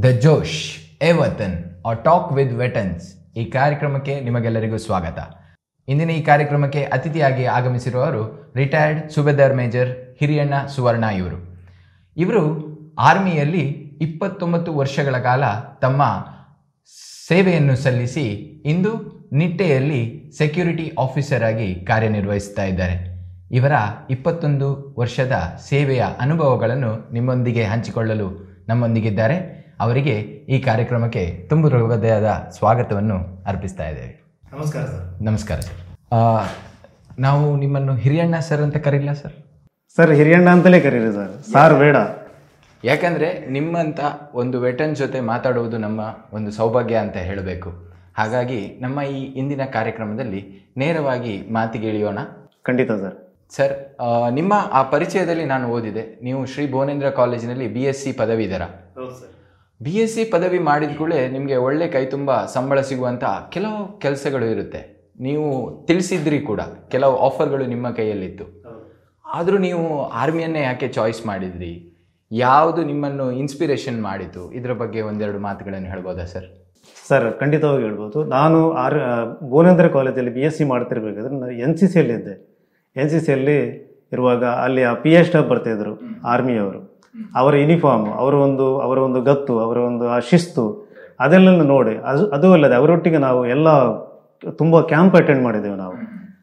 The Josh A ವತನ್ ಆ talk with ವೆಟನ್ಸ್ ಈ ಕಾರ್ಯಕ್ರಮಕ್ಕೆ ನಿಮಗೆಲ್ಲರಿಗೂ ಸ್ವಾಗತ ಇಂದಿನ ಈ ಕಾರ್ಯಕ್ರಮಕ್ಕೆ ಅತಿಥಿಯಾಗಿ ಆಗಮಿಸಿರುವವರು ರಿಟೈರ್ಡ್ ಸುಬೇದಾರ್ ಮೇಜರ್ ಹಿರಿಯಣ್ಣ ಸುವರ್ಣ ಇವರು ಇವರು ಆರ್ಮಿಯಲ್ಲಿ ಇಪ್ಪತ್ತೊಂಬತ್ತು ವರ್ಷಗಳ ಕಾಲ ತಮ್ಮ ಸೇವೆಯನ್ನು ಸಲ್ಲಿಸಿ ಇಂದು ನಿಟ್ಟೆಯಲ್ಲಿ ಸೆಕ್ಯೂರಿಟಿ ಆಫೀಸರ್ ಆಗಿ ಕಾರ್ಯನಿರ್ವಹಿಸ್ತಾ ಇದ್ದಾರೆ ಇವರ ಇಪ್ಪತ್ತೊಂದು ವರ್ಷದ ಸೇವೆಯ ಅನುಭವಗಳನ್ನು ನಿಮ್ಮೊಂದಿಗೆ ಹಂಚಿಕೊಳ್ಳಲು ನಮ್ಮೊಂದಿಗಿದ್ದಾರೆ ಅವರಿಗೆ ಈ ಕಾರ್ಯಕ್ರಮಕ್ಕೆ ತುಂಬ ಹೃದಯದ ಸ್ವಾಗತವನ್ನು ಅರ್ಪಿಸ್ತಾ ಇದ್ದೇವೆ ನಮಸ್ಕಾರ ಸರ್ ನಮಸ್ಕಾರ ಸರ್ ಆ, ನಾವು ನಿಮ್ಮನ್ನು ಹಿರಿಯಣ್ಣ ಸರ್ ಅಂತ ಕರೀಲ್ಲ ಸರ್ ಸರ್ ಹಿರಿಯಣ್ಣ ಅಂತಲೇ ಕರೀರಿ ಸರ್ ಸಾರ್ ಬೇಡ ಯಾಕಂದರೆ ನಿಮ್ಮಂಥ ಒಂದು ವೆಟನ್ ಜೊತೆ ಮಾತಾಡುವುದು ನಮ್ಮ ಒಂದು ಸೌಭಾಗ್ಯ ಅಂತ ಹೇಳಬೇಕು ಹಾಗಾಗಿ ನಮ್ಮ ಈ ಇಂದಿನ ಕಾರ್ಯಕ್ರಮದಲ್ಲಿ ನೇರವಾಗಿ ಮಾತಿಗೆ ಇಳಿಯೋಣ ಖಂಡಿತ ಸರ್ ಸರ್ ಆ, ನಿಮ್ಮ ಆ ಪರಿಚಯದಲ್ಲಿ ನಾನು ಓದಿದೆ ನೀವು ಶ್ರೀ ಭುವನೇಂದ್ರ ಕಾಲೇಜಿನಲ್ಲಿ ಬಿ ಎಸ್ ಸಿ ಪದವೀಧರ ಹೌದು ಸರ್ ಬಿ ಎಸ್ ಸಿ ಪದವಿ ಮಾಡಿದ ಕೂಡಲೇ ನಿಮಗೆ ಒಳ್ಳೆ ಕೈ ತುಂಬ ಸಂಬಳ ಸಿಗುವಂಥ ಕೆಲವು ಕೆಲಸಗಳು ಇರುತ್ತೆ ನೀವು ತಿಳಿಸಿದ್ರಿ ಕೂಡ ಕೆಲವು ಆಫರ್ಗಳು ನಿಮ್ಮ ಕೈಯಲ್ಲಿತ್ತು ಆದರೂ ನೀವು ಆರ್ಮಿಯನ್ನೇ ಯಾಕೆ ಚಾಯ್ಸ್ ಮಾಡಿದ್ರಿ ಯಾವುದು ನಿಮ್ಮನ್ನು ಇನ್ಸ್ಪಿರೇಷನ್ ಮಾಡಿತು ಇದರ ಬಗ್ಗೆ ಒಂದೆರಡು ಮಾತುಗಳನ್ನು ಹೇಳ್ಬೋದಾ ಸರ್ ಸರ್ ಖಂಡಿತವಾಗಿ ಹೇಳ್ಬೋದು ನಾನು ಆರ್ ಆ, ಭುವನೇಂದ್ರ ಕಾಲೇಜಲ್ಲಿ ಬಿ ಎಸ್ ಸಿ ಮಾಡ್ತಿರ್ಬೇಕಾದ್ರೆ ನಾನು ಎನ್ ಸಿ ಸಿಯಲ್ಲಿದ್ದೆ ಎನ್ ಸಿ ಸಿಯಲ್ಲಿ ಇರುವಾಗ ಅಲ್ಲಿ ಆ ಪಿ ಎಚ್ ಸ್ಟಾಫ್ ಬರ್ತಾಯಿದ್ರು ಆರ್ಮಿಯವರು ಅವರ ಯೂನಿಫಾರ್ಮ್ ಅವರ ಒಂದು ಅವರ ಒಂದು ಗತ್ತು ಅವರ ಒಂದು ಆ ಶಿಸ್ತು ಅದೆಲ್ಲ ನೋಡಿ ಅದು ಅದು ಅಲ್ಲದೆ ಅವರೊಟ್ಟಿಗೆ ನಾವು ಎಲ್ಲ ತುಂಬ ಕ್ಯಾಂಪ್ ಅಟೆಂಡ್ ಮಾಡಿದ್ದೇವೆ ನಾವು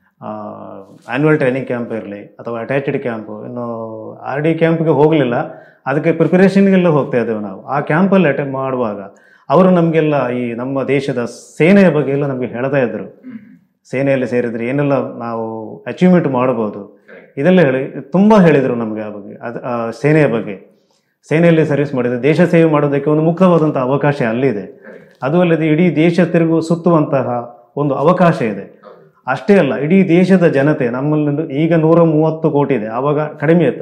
ಆ್ಯನ್ಯುವಲ್ ಟ್ರೈನಿಂಗ್ ಕ್ಯಾಂಪ್ ಇರಲಿ ಅಥವಾ ಅಟ್ಯಾಚ್ಡ್ ಕ್ಯಾಂಪು ಇನ್ನು ಆರ್ ಡಿ ಕ್ಯಾಂಪ್ಗೆ ಹೋಗಲಿಲ್ಲ ಅದಕ್ಕೆ ಪ್ರಿಪರೇಷನ್ಗೆಲ್ಲ ಹೋಗ್ತಾ ಇದ್ದೇವೆ ನಾವು ಆ ಕ್ಯಾಂಪಲ್ಲಿ ಅಟೆಂಡ್ ಮಾಡುವಾಗ ಅವರು ನಮಗೆಲ್ಲ ಈ ನಮ್ಮ ದೇಶದ ಸೇನೆಯ ಬಗ್ಗೆ ಎಲ್ಲ ನಮಗೆ ಹೇಳ್ತಾ ಇದ್ದರು ಸೇನೆಯಲ್ಲಿ ಸೇರಿದರೆ ಏನೆಲ್ಲ ನಾವು ಅಚೀವ್ಮೆಂಟ್ ಮಾಡ್ಬೋದು ಇದೆಲ್ಲ ಹೇಳಿ ತುಂಬ ಹೇಳಿದರು ನಮಗೆ ಆ ಬಗ್ಗೆ ಅದು ಆ ಸೇನೆಯ ಬಗ್ಗೆ ಸೇನೆಯಲ್ಲಿ ಸರ್ವಿಸ್ ಮಾಡಿದರೆ ದೇಶ ಸೇವೆ ಮಾಡೋದಕ್ಕೆ ಒಂದು ಮುಕ್ತವಾದಂಥ ಅವಕಾಶ ಅಲ್ಲಿದೆ ಅದು ಅಲ್ಲದೆ ಇಡೀ ದೇಶ ತಿರುಗು ಸುತ್ತುವಂತಹ ಒಂದು ಅವಕಾಶ ಇದೆ ಅಷ್ಟೇ ಅಲ್ಲ ಇಡೀ ದೇಶದ ಜನತೆ ನಮ್ಮಲ್ಲಿ ಈಗ ನೂರ ಮೂವತ್ತು ಕೋಟಿ ಇದೆ ಆವಾಗ ಕಡಿಮೆ ಇತ್ತು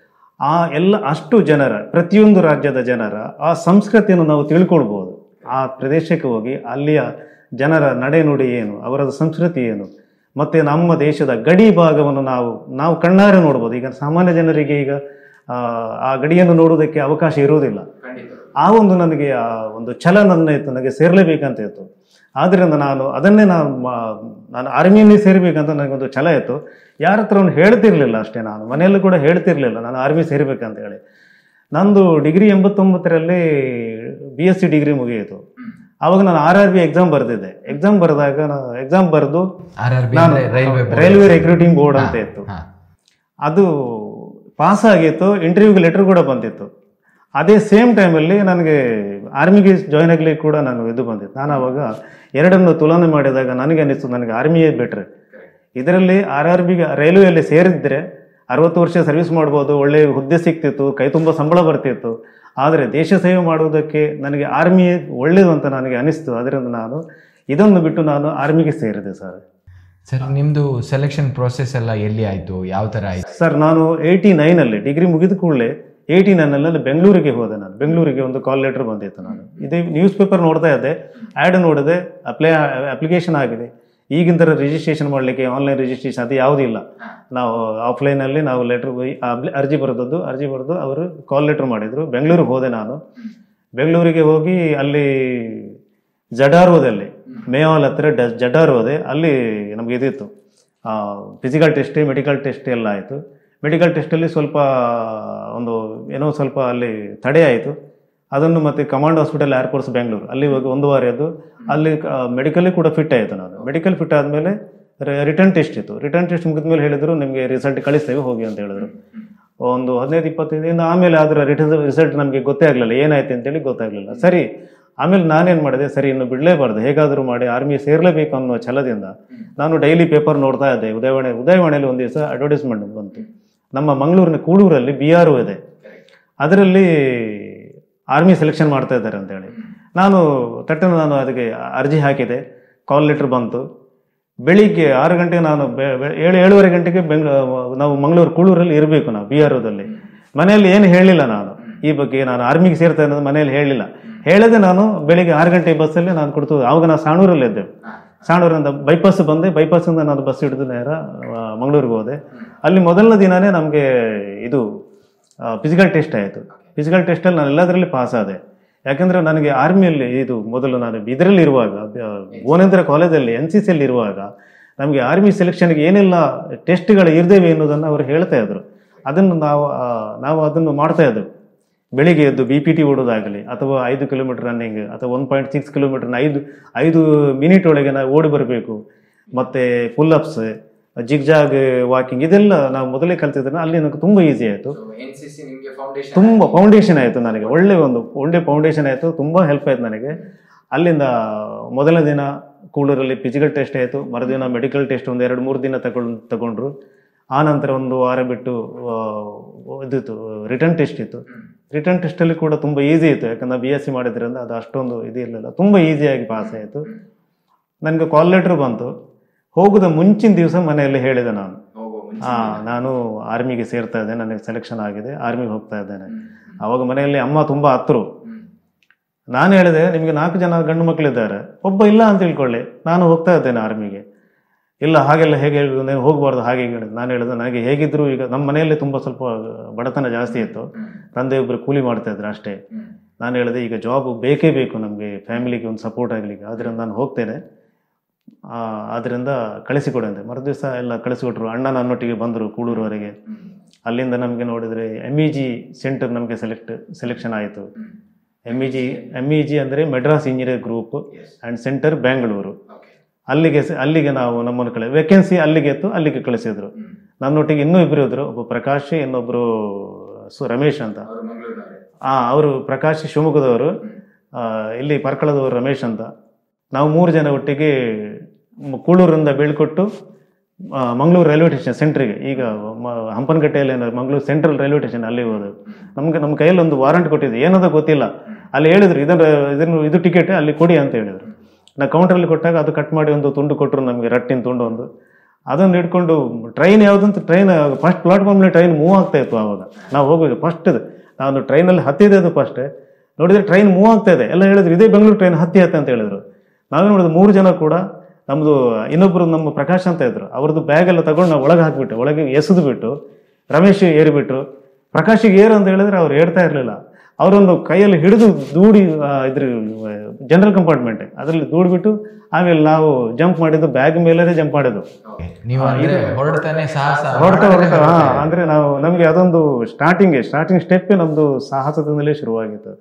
ಆ ಎಲ್ಲ ಅಷ್ಟು ಜನರ ಪ್ರತಿಯೊಂದು ರಾಜ್ಯದ ಜನರ ಆ ಸಂಸ್ಕೃತಿಯನ್ನು ನಾವು ತಿಳ್ಕೊಳ್ಬೋದು ಆ ಪ್ರದೇಶಕ್ಕೆ ಹೋಗಿ ಅಲ್ಲಿಯ ಜನರ ನಡೆನುಡಿ ಏನು ಅವರ ಸಂಸ್ಕೃತಿ ಏನು ಮತ್ತು ನಮ್ಮ ದೇಶದ ಗಡಿ ಭಾಗವನ್ನು ನಾವು ನಾವು ಕಣ್ಣಾರೆ ನೋಡ್ಬೋದು ಈಗ ಸಾಮಾನ್ಯ ಜನರಿಗೆ ಈಗ ಆ, ಆ ಗಡಿಯನ್ನು ನೋಡುವುದಕ್ಕೆ ಅವಕಾಶ ಇರುವುದಿಲ್ಲ ಆ ಒಂದು ನನಗೆ ಆ ಒಂದು ಛಲ ನನ್ನ ಇತ್ತು ನನಗೆ ಸೇರಲೇಬೇಕಂತ ಇತ್ತು ಆದ್ದರಿಂದ ನಾನು ಅದನ್ನೇ ನಾನು ಮಾ- ನಾನು ಆರ್ಮಿಯಲ್ಲಿ ಸೇರಬೇಕಂತ ನನಗೊಂದು ಛಲ ಇತ್ತು ಯಾರ ಹತ್ರ ಒಂದು ಹೇಳ್ತಿರ್ಲಿಲ್ಲ ಅಷ್ಟೇ ನಾನು ಮನೆಯಲ್ಲೂ ಕೂಡ ಹೇಳ್ತಿರ್ಲಿಲ್ಲ ನಾನು ಆರ್ಮಿ ಸೇರಬೇಕಂತ ಹೇಳಿ ನಂದು ಡಿಗ್ರಿ ಎಂಬತ್ತೊಂಬತ್ತರಲ್ಲಿ ಬಿ ಎಸ್ ಸಿ ಡಿಗ್ರಿ ಮುಗಿಯಿತು ಆವಾಗ ನಾನು ಆರ್ ಆರ್ ಬಿ ಎಕ್ಸಾಮ್ ಬರೆದಿದ್ದೆ ಎಕ್ಸಾಮ್ ಬರೆದಾಗ ನಾನು ಎಕ್ಸಾಮ್ ಬರೆದು ಆರ್ ಆರ್ ಬಿ ನಾನು ರೈಲ್ವೆ ರೈಲ್ವೆ ರೆಕ್ರೂಟಿಂಗ್ ಬೋರ್ಡ್ ಅಂತ ಇತ್ತು ಹಾಂ ಅದು ಪಾಸ್ ಆಗಿತ್ತು ಇಂಟರ್ವ್ಯೂಗೆ ಲೆಟರ್ ಕೂಡ ಬಂದಿತ್ತು ಅದೇ ಸೇಮ್ ಟೈಮಲ್ಲಿ ನನಗೆ ಆರ್ಮಿಗೆ ಜಾಯ್ನ್ ಆಗಲಿಕ್ಕೆ ಕೂಡ ನಾನು ಇದು ಬಂದಿತ್ತು ನಾನು ಅವಾಗ ಎರಡನ್ನು ತುಲನೆ ಮಾಡಿದಾಗ ನನಗೆ ಅನಿಸ್ತು ನನಗೆ ಆರ್ಮಿಯೇ ಬೆಟ್ರೆ ಇದರಲ್ಲಿ ಆರ್ ಆರ್ ಬಿಗೆ ರೈಲ್ವೆಯಲ್ಲಿ ಸೇರಿದ್ರೆ ಅರವತ್ತು ವರ್ಷ ಸರ್ವಿಸ್ ಮಾಡ್ಬೋದು ಒಳ್ಳೆ ಹುದ್ದೆ ಸಿಗ್ತಿತ್ತು ಕೈ ತುಂಬ ಸಂಬಳ ಬರ್ತಿತ್ತು ಆದರೆ ದೇಶ ಸೇವೆ ಮಾಡುವುದಕ್ಕೆ ನನಗೆ ಆರ್ಮಿ ಒಳ್ಳೆಯದು ಅಂತ ನನಗೆ ಅನಿಸ್ತು ಅದರಿಂದ ನಾನು ಇದನ್ನು ಬಿಟ್ಟು ನಾನು ಆರ್ಮಿಗೆ ಸೇರಿದೆ ಸರ್ ಸರ್ ನಿಮ್ಮದು ಸೆಲೆಕ್ಷನ್ ಪ್ರೋಸೆಸ್ ಎಲ್ಲ ಎಲ್ಲಿ ಆಯಿತು ಯಾವ ಥರ ಆಯಿತು ಸರ್ ನಾನು ಏಯ್ಟಿ ನೈನಲ್ಲಿ ಡಿಗ್ರಿ ಮುಗಿದ ಕೂಡಲೇ ಏಯ್ಟಿ ನೈನಲ್ಲಿ ಬೆಂಗಳೂರಿಗೆ ಹೋದೆ ನಾನು ಬೆಂಗಳೂರಿಗೆ ಒಂದು ಕಾಲ್ ಲೆಟರ್ ಬಂದಿತ್ತು ನಾನು ಇದೇ ನ್ಯೂಸ್ ಪೇಪರ್ ನೋಡ್ತಾ ಇದ್ದೆ ಆ್ಯಡ್ ನೋಡಿದೆ ಅಪ್ಲೈ ಅಪ್ಲಿಕೇಶನ್ ಆಗಿದೆ ಈಗಿನ ಥರ ರಿಜಿಸ್ಟ್ರೇಷನ್ ಮಾಡಲಿಕ್ಕೆ ಆನ್ಲೈನ್ ರಿಜಿಸ್ಟ್ರೇಷನ್ ಅದು ಯಾವುದೂ ಇಲ್ಲ ನಾವು ಆಫ್ಲೈನಲ್ಲಿ ನಾವು ಲೆಟ್ರ್ ಅರ್ಜಿ ಬರೆದದ್ದು ಅರ್ಜಿ ಬರೆದು ಅವರು ಕಾಲ್ ಲೆಟ್ರ್ ಮಾಡಿದರು ಬೆಂಗಳೂರಿಗೆ ಹೋದೆ ನಾನು ಬೆಂಗಳೂರಿಗೆ ಹೋಗಿ ಅಲ್ಲಿ ಜಡಾರೋದಲ್ಲಿ ಮೇವಾಲ್ ಹತ್ರ ಡ ಜಡಾರ್ ಹೋದೆ ಅಲ್ಲಿ ನಮಗೆ ಇದಿತ್ತು ಫಿಸಿಕಲ್ ಟೆಸ್ಟ್ ಮೆಡಿಕಲ್ ಟೆಸ್ಟ್ ಎಲ್ಲ ಆಯಿತು ಮೆಡಿಕಲ್ ಟೆಸ್ಟಲ್ಲಿ ಸ್ವಲ್ಪ ಒಂದು ಏನೋ ಸ್ವಲ್ಪ ಅಲ್ಲಿ ತಡೆ ಆಯಿತು ಅದನ್ನು ಮತ್ತೆ ಕಮಾಂಡ್ ಹಾಸ್ಪಿಟಲ್ ಏರ್ಫೋರ್ಸ್ ಬೆಂಗಳೂರು ಅಲ್ಲಿ ಹೋಗಿ ಒಂದು ವಾರ ಇದ್ದು ಅಲ್ಲಿ ಮೆಡಿಕಲ್ಲಿ ಕೂಡ ಫಿಟ್ ಆಯಿತು ನಾನು ಮೆಡಿಕಲ್ ಫಿಟ್ ಆದಮೇಲೆ ರಿಟರ್ನ್ ಟೆಸ್ಟ್ ಇತ್ತು ರಿಟರ್ನ್ ಟೆಸ್ಟ್ ಮುಗಿದ ಮೇಲೆ ಹೇಳಿದರು ನಿಮಗೆ ರಿಸಲ್ಟ್ ಕಳಿಸ್ತೇವೆ ಹೋಗಿ ಅಂತ ಹೇಳಿದ್ರು ಒಂದು ಹದಿನೈದು ಇಪ್ಪತ್ತೈದಿಂದ ಆಮೇಲೆ ಅದರ ರಿಟರ್ನ್ ರಿಸಲ್ಟ್ ನಮಗೆ ಗೊತ್ತೇ ಆಗಲಿಲ್ಲ ಏನಾಯ್ತು ಅಂತೇಳಿ ಗೊತ್ತಾಗಲಿಲ್ಲ ಸರಿ ಆಮೇಲೆ ನಾನೇನು ಮಾಡಿದೆ ಸರಿ ಇನ್ನು ಬಿಡಲೇಬಾರ್ದು ಹೇಗಾದರೂ ಮಾಡಿ ಆರ್ಮಿ ಸೇರಲೇಬೇಕು ಅನ್ನೋ ಛಲದಿಂದ ನಾನು ಡೈಲಿ ಪೇಪರ್ ನೋಡ್ತಾ ಇದ್ದೆ ಉದಯವಾಣಿ ಉದಯವಾಣಿಯಲ್ಲಿ ಒಂದು ದಿವಸ ಅಡ್ವರ್ಟೈಸ್ಮೆಂಟ್ ಬಂತು ನಮ್ಮ ಮಂಗಳೂರಿನ ಕೂಡೂರಲ್ಲಿ ಬಿ ಆರ್ ಒ ಇದೆ ಅದರಲ್ಲಿ ಆರ್ಮಿ ಸೆಲೆಕ್ಷನ್ ಮಾಡ್ತಾ ಇದ್ದಾರೆ ಅಂತೇಳಿ ನಾನು ತಟ್ಟನ್ನು ನಾನು ಅದಕ್ಕೆ ಅರ್ಜಿ ಹಾಕಿದೆ ಕಾಲ್ ಲೆಟರ್ ಬಂತು ಬೆಳಿಗ್ಗೆ ಆರು ಗಂಟೆಗೆ ನಾನು ಬೆ- ಬೆ- ಏಳು ಏಳುವರೆ ಗಂಟೆಗೆ ಬೆಂಗ ನಾವು ಮಂಗಳೂರು ಕೂಳೂರಲ್ಲಿ ಇರಬೇಕು ನಾವು ಬಿ ಆರ್ ಒದಲ್ಲಿ ಮನೆಯಲ್ಲಿ ಏನು ಹೇಳಿಲ್ಲ ನಾನು ಈ ಬಗ್ಗೆ ನಾನು ಆರ್ಮಿಗೆ ಸೇರ್ತಾ ಅನ್ನೋದು ಮನೆಯಲ್ಲಿ ಹೇಳಿಲ್ಲ ಹೇಳದೆ ನಾನು ಬೆಳಿಗ್ಗೆ ಆರು ಗಂಟೆ ಬಸ್ಸಲ್ಲಿ ನಾನು ಕೊಡ್ತು ಆವಾಗ ನಾನು ಸಾಣೂರಲ್ಲಿ ಇದ್ದೆ ಸಾಣೂರಿಂದ ಬೈಪಾಸ್ ಬಂದೆ ಬೈಪಾಸಿಂದ ನಾನು ಬಸ್ ಹಿಡಿದು ನೇರ ಆ, ಮಂಗಳೂರಿಗೆ ಹೋದೆ ಅಲ್ಲಿ ಮೊದಲನೇ ದಿನನೇ ನಮಗೆ ಇದು ಫಿಸಿಕಲ್ ಟೆಸ್ಟ್ ಆಯಿತು ಫಿಸಿಕಲ್ ಟೆಸ್ಟಲ್ಲಿ ನಾನು ಎಲ್ಲದರಲ್ಲಿ ಪಾಸ್ ಆದೆ ಯಾಕಂದ್ರೆ ನನಗೆ ಆರ್ಮಿಯಲ್ಲಿ ಇದು ಮೊದಲು ನಾನು ಇದರಲ್ಲಿ ಇರುವಾಗ ಭುವನೇಂದ್ರ ಕಾಲೇಜಲ್ಲಿ ಎನ್ ಸಿ ಸಿಯಲ್ಲಿ ಇರುವಾಗ ನಮಗೆ ಆರ್ಮಿ ಸೆಲೆಕ್ಷನ್ಗೆ ಏನೆಲ್ಲ ಟೆಸ್ಟ್ಗಳು ಇರ್ದೇವೆ ಅನ್ನೋದನ್ನು ಅವರು ಹೇಳ್ತಾ ಇದ್ರು ಅದನ್ನು ನಾವು ಆ, ನಾವು ಅದನ್ನು ಮಾಡ್ತಾ ಇದ್ದೆವು ಬೆಳಿಗ್ಗೆ ಎದ್ದು ಬಿ ಪಿ ಟಿ ಓಡೋದಾಗಲಿ ಅಥವಾ ಐದು ಕಿಲೋಮೀಟರ್ ರನ್ನಿಂಗ್ ಅಥವಾ ಒನ್ ಪಾಯಿಂಟ್ ಸಿಕ್ಸ್ ಕಿಲೋಮೀಟರ್ ಐದು ಐದು ಮಿನಿಟ್ ಒಳಗೆ ನಾವು ಓಡಿ ಬರಬೇಕು ಮತ್ತು ಪುಲ್ಅಪ್ಸ್ ಜಿಗ್ಜಾಗ್ ವಾಕಿಂಗ್ ಇದೆಲ್ಲ ನಾವು ಮೊದಲೇ ಕಲ್ತಿದ್ರೆ ಅಲ್ಲಿ ನನಗೆ ತುಂಬ ಈಸಿ ಆಯಿತು ಎನ್ ಸಿ ಸಿ ನಿಮಗೆ ಫೌಂಡೇಶನ್ ತುಂಬ ಫೌಂಡೇಶನ್ ಆಯಿತು ನನಗೆ ಒಳ್ಳೆ ಒಂದು ಒಳ್ಳೆ ಫೌಂಡೇಶನ್ ಆಯಿತು ತುಂಬ ಹೆಲ್ಪ್ ಆಯಿತು ನನಗೆ ಅಲ್ಲಿಂದ ಮೊದಲ ದಿನ ಕೂಳೂರಲ್ಲಿ ಫಿಸಿಕಲ್ ಟೆಸ್ಟ್ ಆಯಿತು ಮರುದಿನ ಮೆಡಿಕಲ್ ಟೆಸ್ಟ್ ಒಂದು ಎರಡು ಮೂರು ದಿನ ತಗೊಂಡು ತಗೊಂಡ್ರು ಆ ನಂತರ ಒಂದು ವಾರ ಬಿಟ್ಟು ಆ, ಇದಿತ್ತು ರಿಟರ್ನ್ ಟೆಸ್ಟ್ ಇತ್ತು ರಿಟರ್ನ್ ಟೆಸ್ಟಲ್ಲಿ ಕೂಡ ತುಂಬ ಈಸಿ ಇತ್ತು ಯಾಕಂದ್ರೆ ಬಿ ಎಸ್ ಸಿ ಮಾಡಿದ್ರಿಂದ ಅದು ಅಷ್ಟೊಂದು ಇದು ಇರಲಿಲ್ಲ ತುಂಬ ಈಸಿಯಾಗಿ ಪಾಸ್ ಆಯಿತು ನನಗೆ ಕಾಲ್ ಲೆಟ್ರ್ ಬಂತು ಹೋಗುದ ಮುಂಚಿನ ದಿವಸ ಮನೆಯಲ್ಲಿ ಹೇಳಿದೆ ನಾನು ಆ ನಾನು ಆರ್ಮಿಗೆ ಸೇರ್ತಾ ಇದ್ದೇನೆ ನನಗೆ ಸೆಲೆಕ್ಷನ್ ಆಗಿದೆ ಆರ್ಮಿಗೆ ಹೋಗ್ತಾ ಇದ್ದೇನೆ ಅವಾಗ ಮನೆಯಲ್ಲಿ ಅಮ್ಮ ತುಂಬ ಹತ್ರು ನಾನು ಹೇಳಿದೆ ನಿಮಗೆ ನಾಲ್ಕು ಜನ ಗಂಡು ಮಕ್ಕಳಿದ್ದಾರೆ ಒಬ್ಬ ಇಲ್ಲ ಅಂತ ತಿಳ್ಕೊಳ್ಳಿ ನಾನು ಹೋಗ್ತಾ ಇದ್ದೇನೆ ಆರ್ಮಿಗೆ ಇಲ್ಲ ಹಾಗೆಲ್ಲ ಹೇಗೆ ಹೇಳುದು ನೀವು ಹೋಗಬಾರ್ದು ಹಾಗೆ ಹೀಗೆ ಹೇಳಿದೆ ನಾನು ಹೇಳಿದೆ ನನಗೆ ಹೇಗಿದ್ರು ಈಗ ನಮ್ಮ ಮನೆಯಲ್ಲಿ ತುಂಬ ಸ್ವಲ್ಪ ಬಡತನ ಜಾಸ್ತಿ ಇತ್ತು ತಂದೆ ಒಬ್ಬರು ಕೂಲಿ ಮಾಡ್ತಾ ಇದ್ರು ಅಷ್ಟೇ ನಾನು ಹೇಳಿದೆ ಈಗ ಜಾಬ್ ಬೇಕೇ ಬೇಕು ನಮಗೆ ಫ್ಯಾಮಿಲಿಗೆ ಒಂದು ಸಪೋರ್ಟ್ ಆಗಲಿಕ್ಕೆ ಆದ್ದರಿಂದ ನಾನು ಹೋಗ್ತೇನೆ ಆ, ಆದ್ದರಿಂದ ಕಳಿಸಿಕೊಡಿ ಅಂದೆ ಮರುದಿವಸ ಎಲ್ಲ ಕಳಿಸಿಕೊಟ್ರು ಅಣ್ಣ ನನ್ನೊಟ್ಟಿಗೆ ಬಂದರು ಕೂಳೂರುವರೆಗೆ ಅಲ್ಲಿಂದ ನಮಗೆ ನೋಡಿದರೆ ಎಮ್ ಇ ಜಿ ಸೆಂಟರ್ ನಮಗೆ ಸೆಲೆಕ್ಟ್ ಸೆಲೆಕ್ಷನ್ ಆಯಿತು M E G M E G ಅಂದರೆ Madras engineer group and centre Bangalore ಅಲ್ಲಿಗೆ ಸ- ಅಲ್ಲಿಗೆ ನಾವು ನಮ್ಮನ್ನು ಕಳಿ ವೇಕೆನ್ಸಿ ಅಲ್ಲಿಗೆ ಇತ್ತು ಅಲ್ಲಿಗೆ ಕಳಿಸಿದ್ರು ನನ್ನೊಟ್ಟಿಗೆ ಇನ್ನೂ ಇಬ್ಬರು ಇದ್ರು ಒಬ್ಬ ಪ್ರಕಾಶ್ ಇನ್ನೊಬ್ಬರು ಸು ರಮೇಶ್ ಅಂತ ಆ ಅವರು ಪ್ರಕಾಶ್ ಶಿವಮೊಗ್ಗದವರು ಆ, ಇಲ್ಲಿ ಪರ್ಕಳದವರು ರಮೇಶ್ ಅಂತ ನಾವು ಮೂರು ಜನ ಒಟ್ಟಿಗೆ ಮ- ಕೂಳೂರಿಂದ ಬೀಳ್ಕೊಟ್ಟು ಆ, ಮಂಗಳೂರು ರೈಲ್ವೆ ಸ್ಟೇಷನ್ ಸೆಂಟ್ರಿಗೆ ಈಗ ಮ- ಹಂಪನಕಟ್ಟೆಯಲ್ಲಿ ಏನಾದ್ರು ಮಂಗಳೂರು ಸೆಂಟ್ರಲ್ ರೈಲ್ವೆ ಸ್ಟೇಷನ್ ಅಲ್ಲಿ ಹೋದೆವು ನಮಗೆ ನಮ್ಮ ಕೈಯಲ್ಲಿ ಒಂದು ವಾರಂಟ್ ಕೊಟ್ಟಿದ್ದು ಏನದ ಗೊತ್ತಿಲ್ಲ ಅಲ್ಲಿ ಹೇಳಿದ್ರು ಇದನ್ನು ಇದನ್ನು ಇದು ಟಿಕೆಟ್ ಅಲ್ಲಿ ಕೊಡಿ ಅಂತ ಹೇಳಿದ್ರು ನಾ ಕೌಂಟ್ರಲ್ಲಿ ಕೊಟ್ಟಾಗ ಅದು ಕಟ್ ಮಾಡಿ ಒಂದು ತುಂಡು ಕೊಟ್ಟರು ನಮಗೆ ರಟ್ಟಿನ ತುಂಡು ಒಂದು ಅದನ್ನು ಹಿಡ್ಕೊಂಡು ಟ್ರೈನ್ ಯಾವುದಂತ ಟ್ರೈನ್ ಫಸ್ಟ್ ಪ್ಲಾಟ್ಫಾರ್ಮ್ಲಿ ಟ್ರೈನ್ ಮೂವ್ ಆಗ್ತಾ ಇತ್ತು ಆವಾಗ ನಾವು ಹೋಗುವಾಗ ಫಸ್ಟ್ ನಾನು ಟ್ರೈನಲ್ಲಿ ಹತ್ತಿದೆ ಅದು ಫಸ್ಟ್ ನೋಡಿದ್ರೆ ಟ್ರೈನ್ ಮೂವ್ ಆಗ್ತಾ ಇದೆ ಎಲ್ಲ ಹೇಳಿದ್ರು ಇದೇ ಬೆಂಗಳೂರು ಟ್ರೈನ್ ಹತ್ತಿ ಹತ್ತೆ ಅಂತ ಹೇಳಿದ್ರು ನಾವೇ ನೋಡಿದ್ರು ಮೂರು ಜನ ಕೂಡ ನಮ್ಮದು ಇನ್ನೊಬ್ಬರು ನಮ್ಮ ಪ್ರಕಾಶ್ ಅಂತ ಇದ್ರು ಅವ್ರದ್ದು ಬ್ಯಾಗ್ ಎಲ್ಲ ತಗೊಂಡು ನಾವು ಒಳಗೆ ಹಾಕಿಬಿಟ್ಟು ಒಳಗೆ ಎಸೆದು ಬಿಟ್ಟು ರಮೇಶ್ ಏರಿಬಿಟ್ರು ಪ್ರಕಾಶಿಗೆ ಏರು ಅಂತ ಹೇಳಿದ್ರೆ ಅವ್ರು ಏರ್ತಾ ಇರಲಿಲ್ಲ ಅವರೊಂದು ಕೈಯಲ್ಲಿ ಹಿಡಿದು ದೂಡಿ ಆ, ಇದ್ರ ಜನರಲ್ ಕಂಪಾರ್ಟ್ಮೆಂಟ್ ಅದರಲ್ಲಿ ದೂಡ್ಬಿಟ್ಟು ಆಮೇಲೆ ನಾವು ಜಂಪ್ ಮಾಡಿದ್ದು ಬ್ಯಾಗ್ ಮೇಲೇ ಜಂಪ್ ಮಾಡಿದ್ದು ನೀವು ಅಂದ್ರೆ ಹೊರಡ್ತಾನೆ ಸಾಹಸ ಹೊರಡ್ತಾ ಹೊರಡ್ತಾ ಹಾ ಅಂದ್ರೆ ನಾವು ನಮಗೆ ಅದೊಂದು ಸ್ಟಾರ್ಟಿಂಗ್ ಸ್ಟಾರ್ಟಿಂಗ್ ಸ್ಟೆಪ್ ನಮ್ದು ಸಾಹಸದಿಂದಲೇ ಶುರುವಾಗಿತ್ತು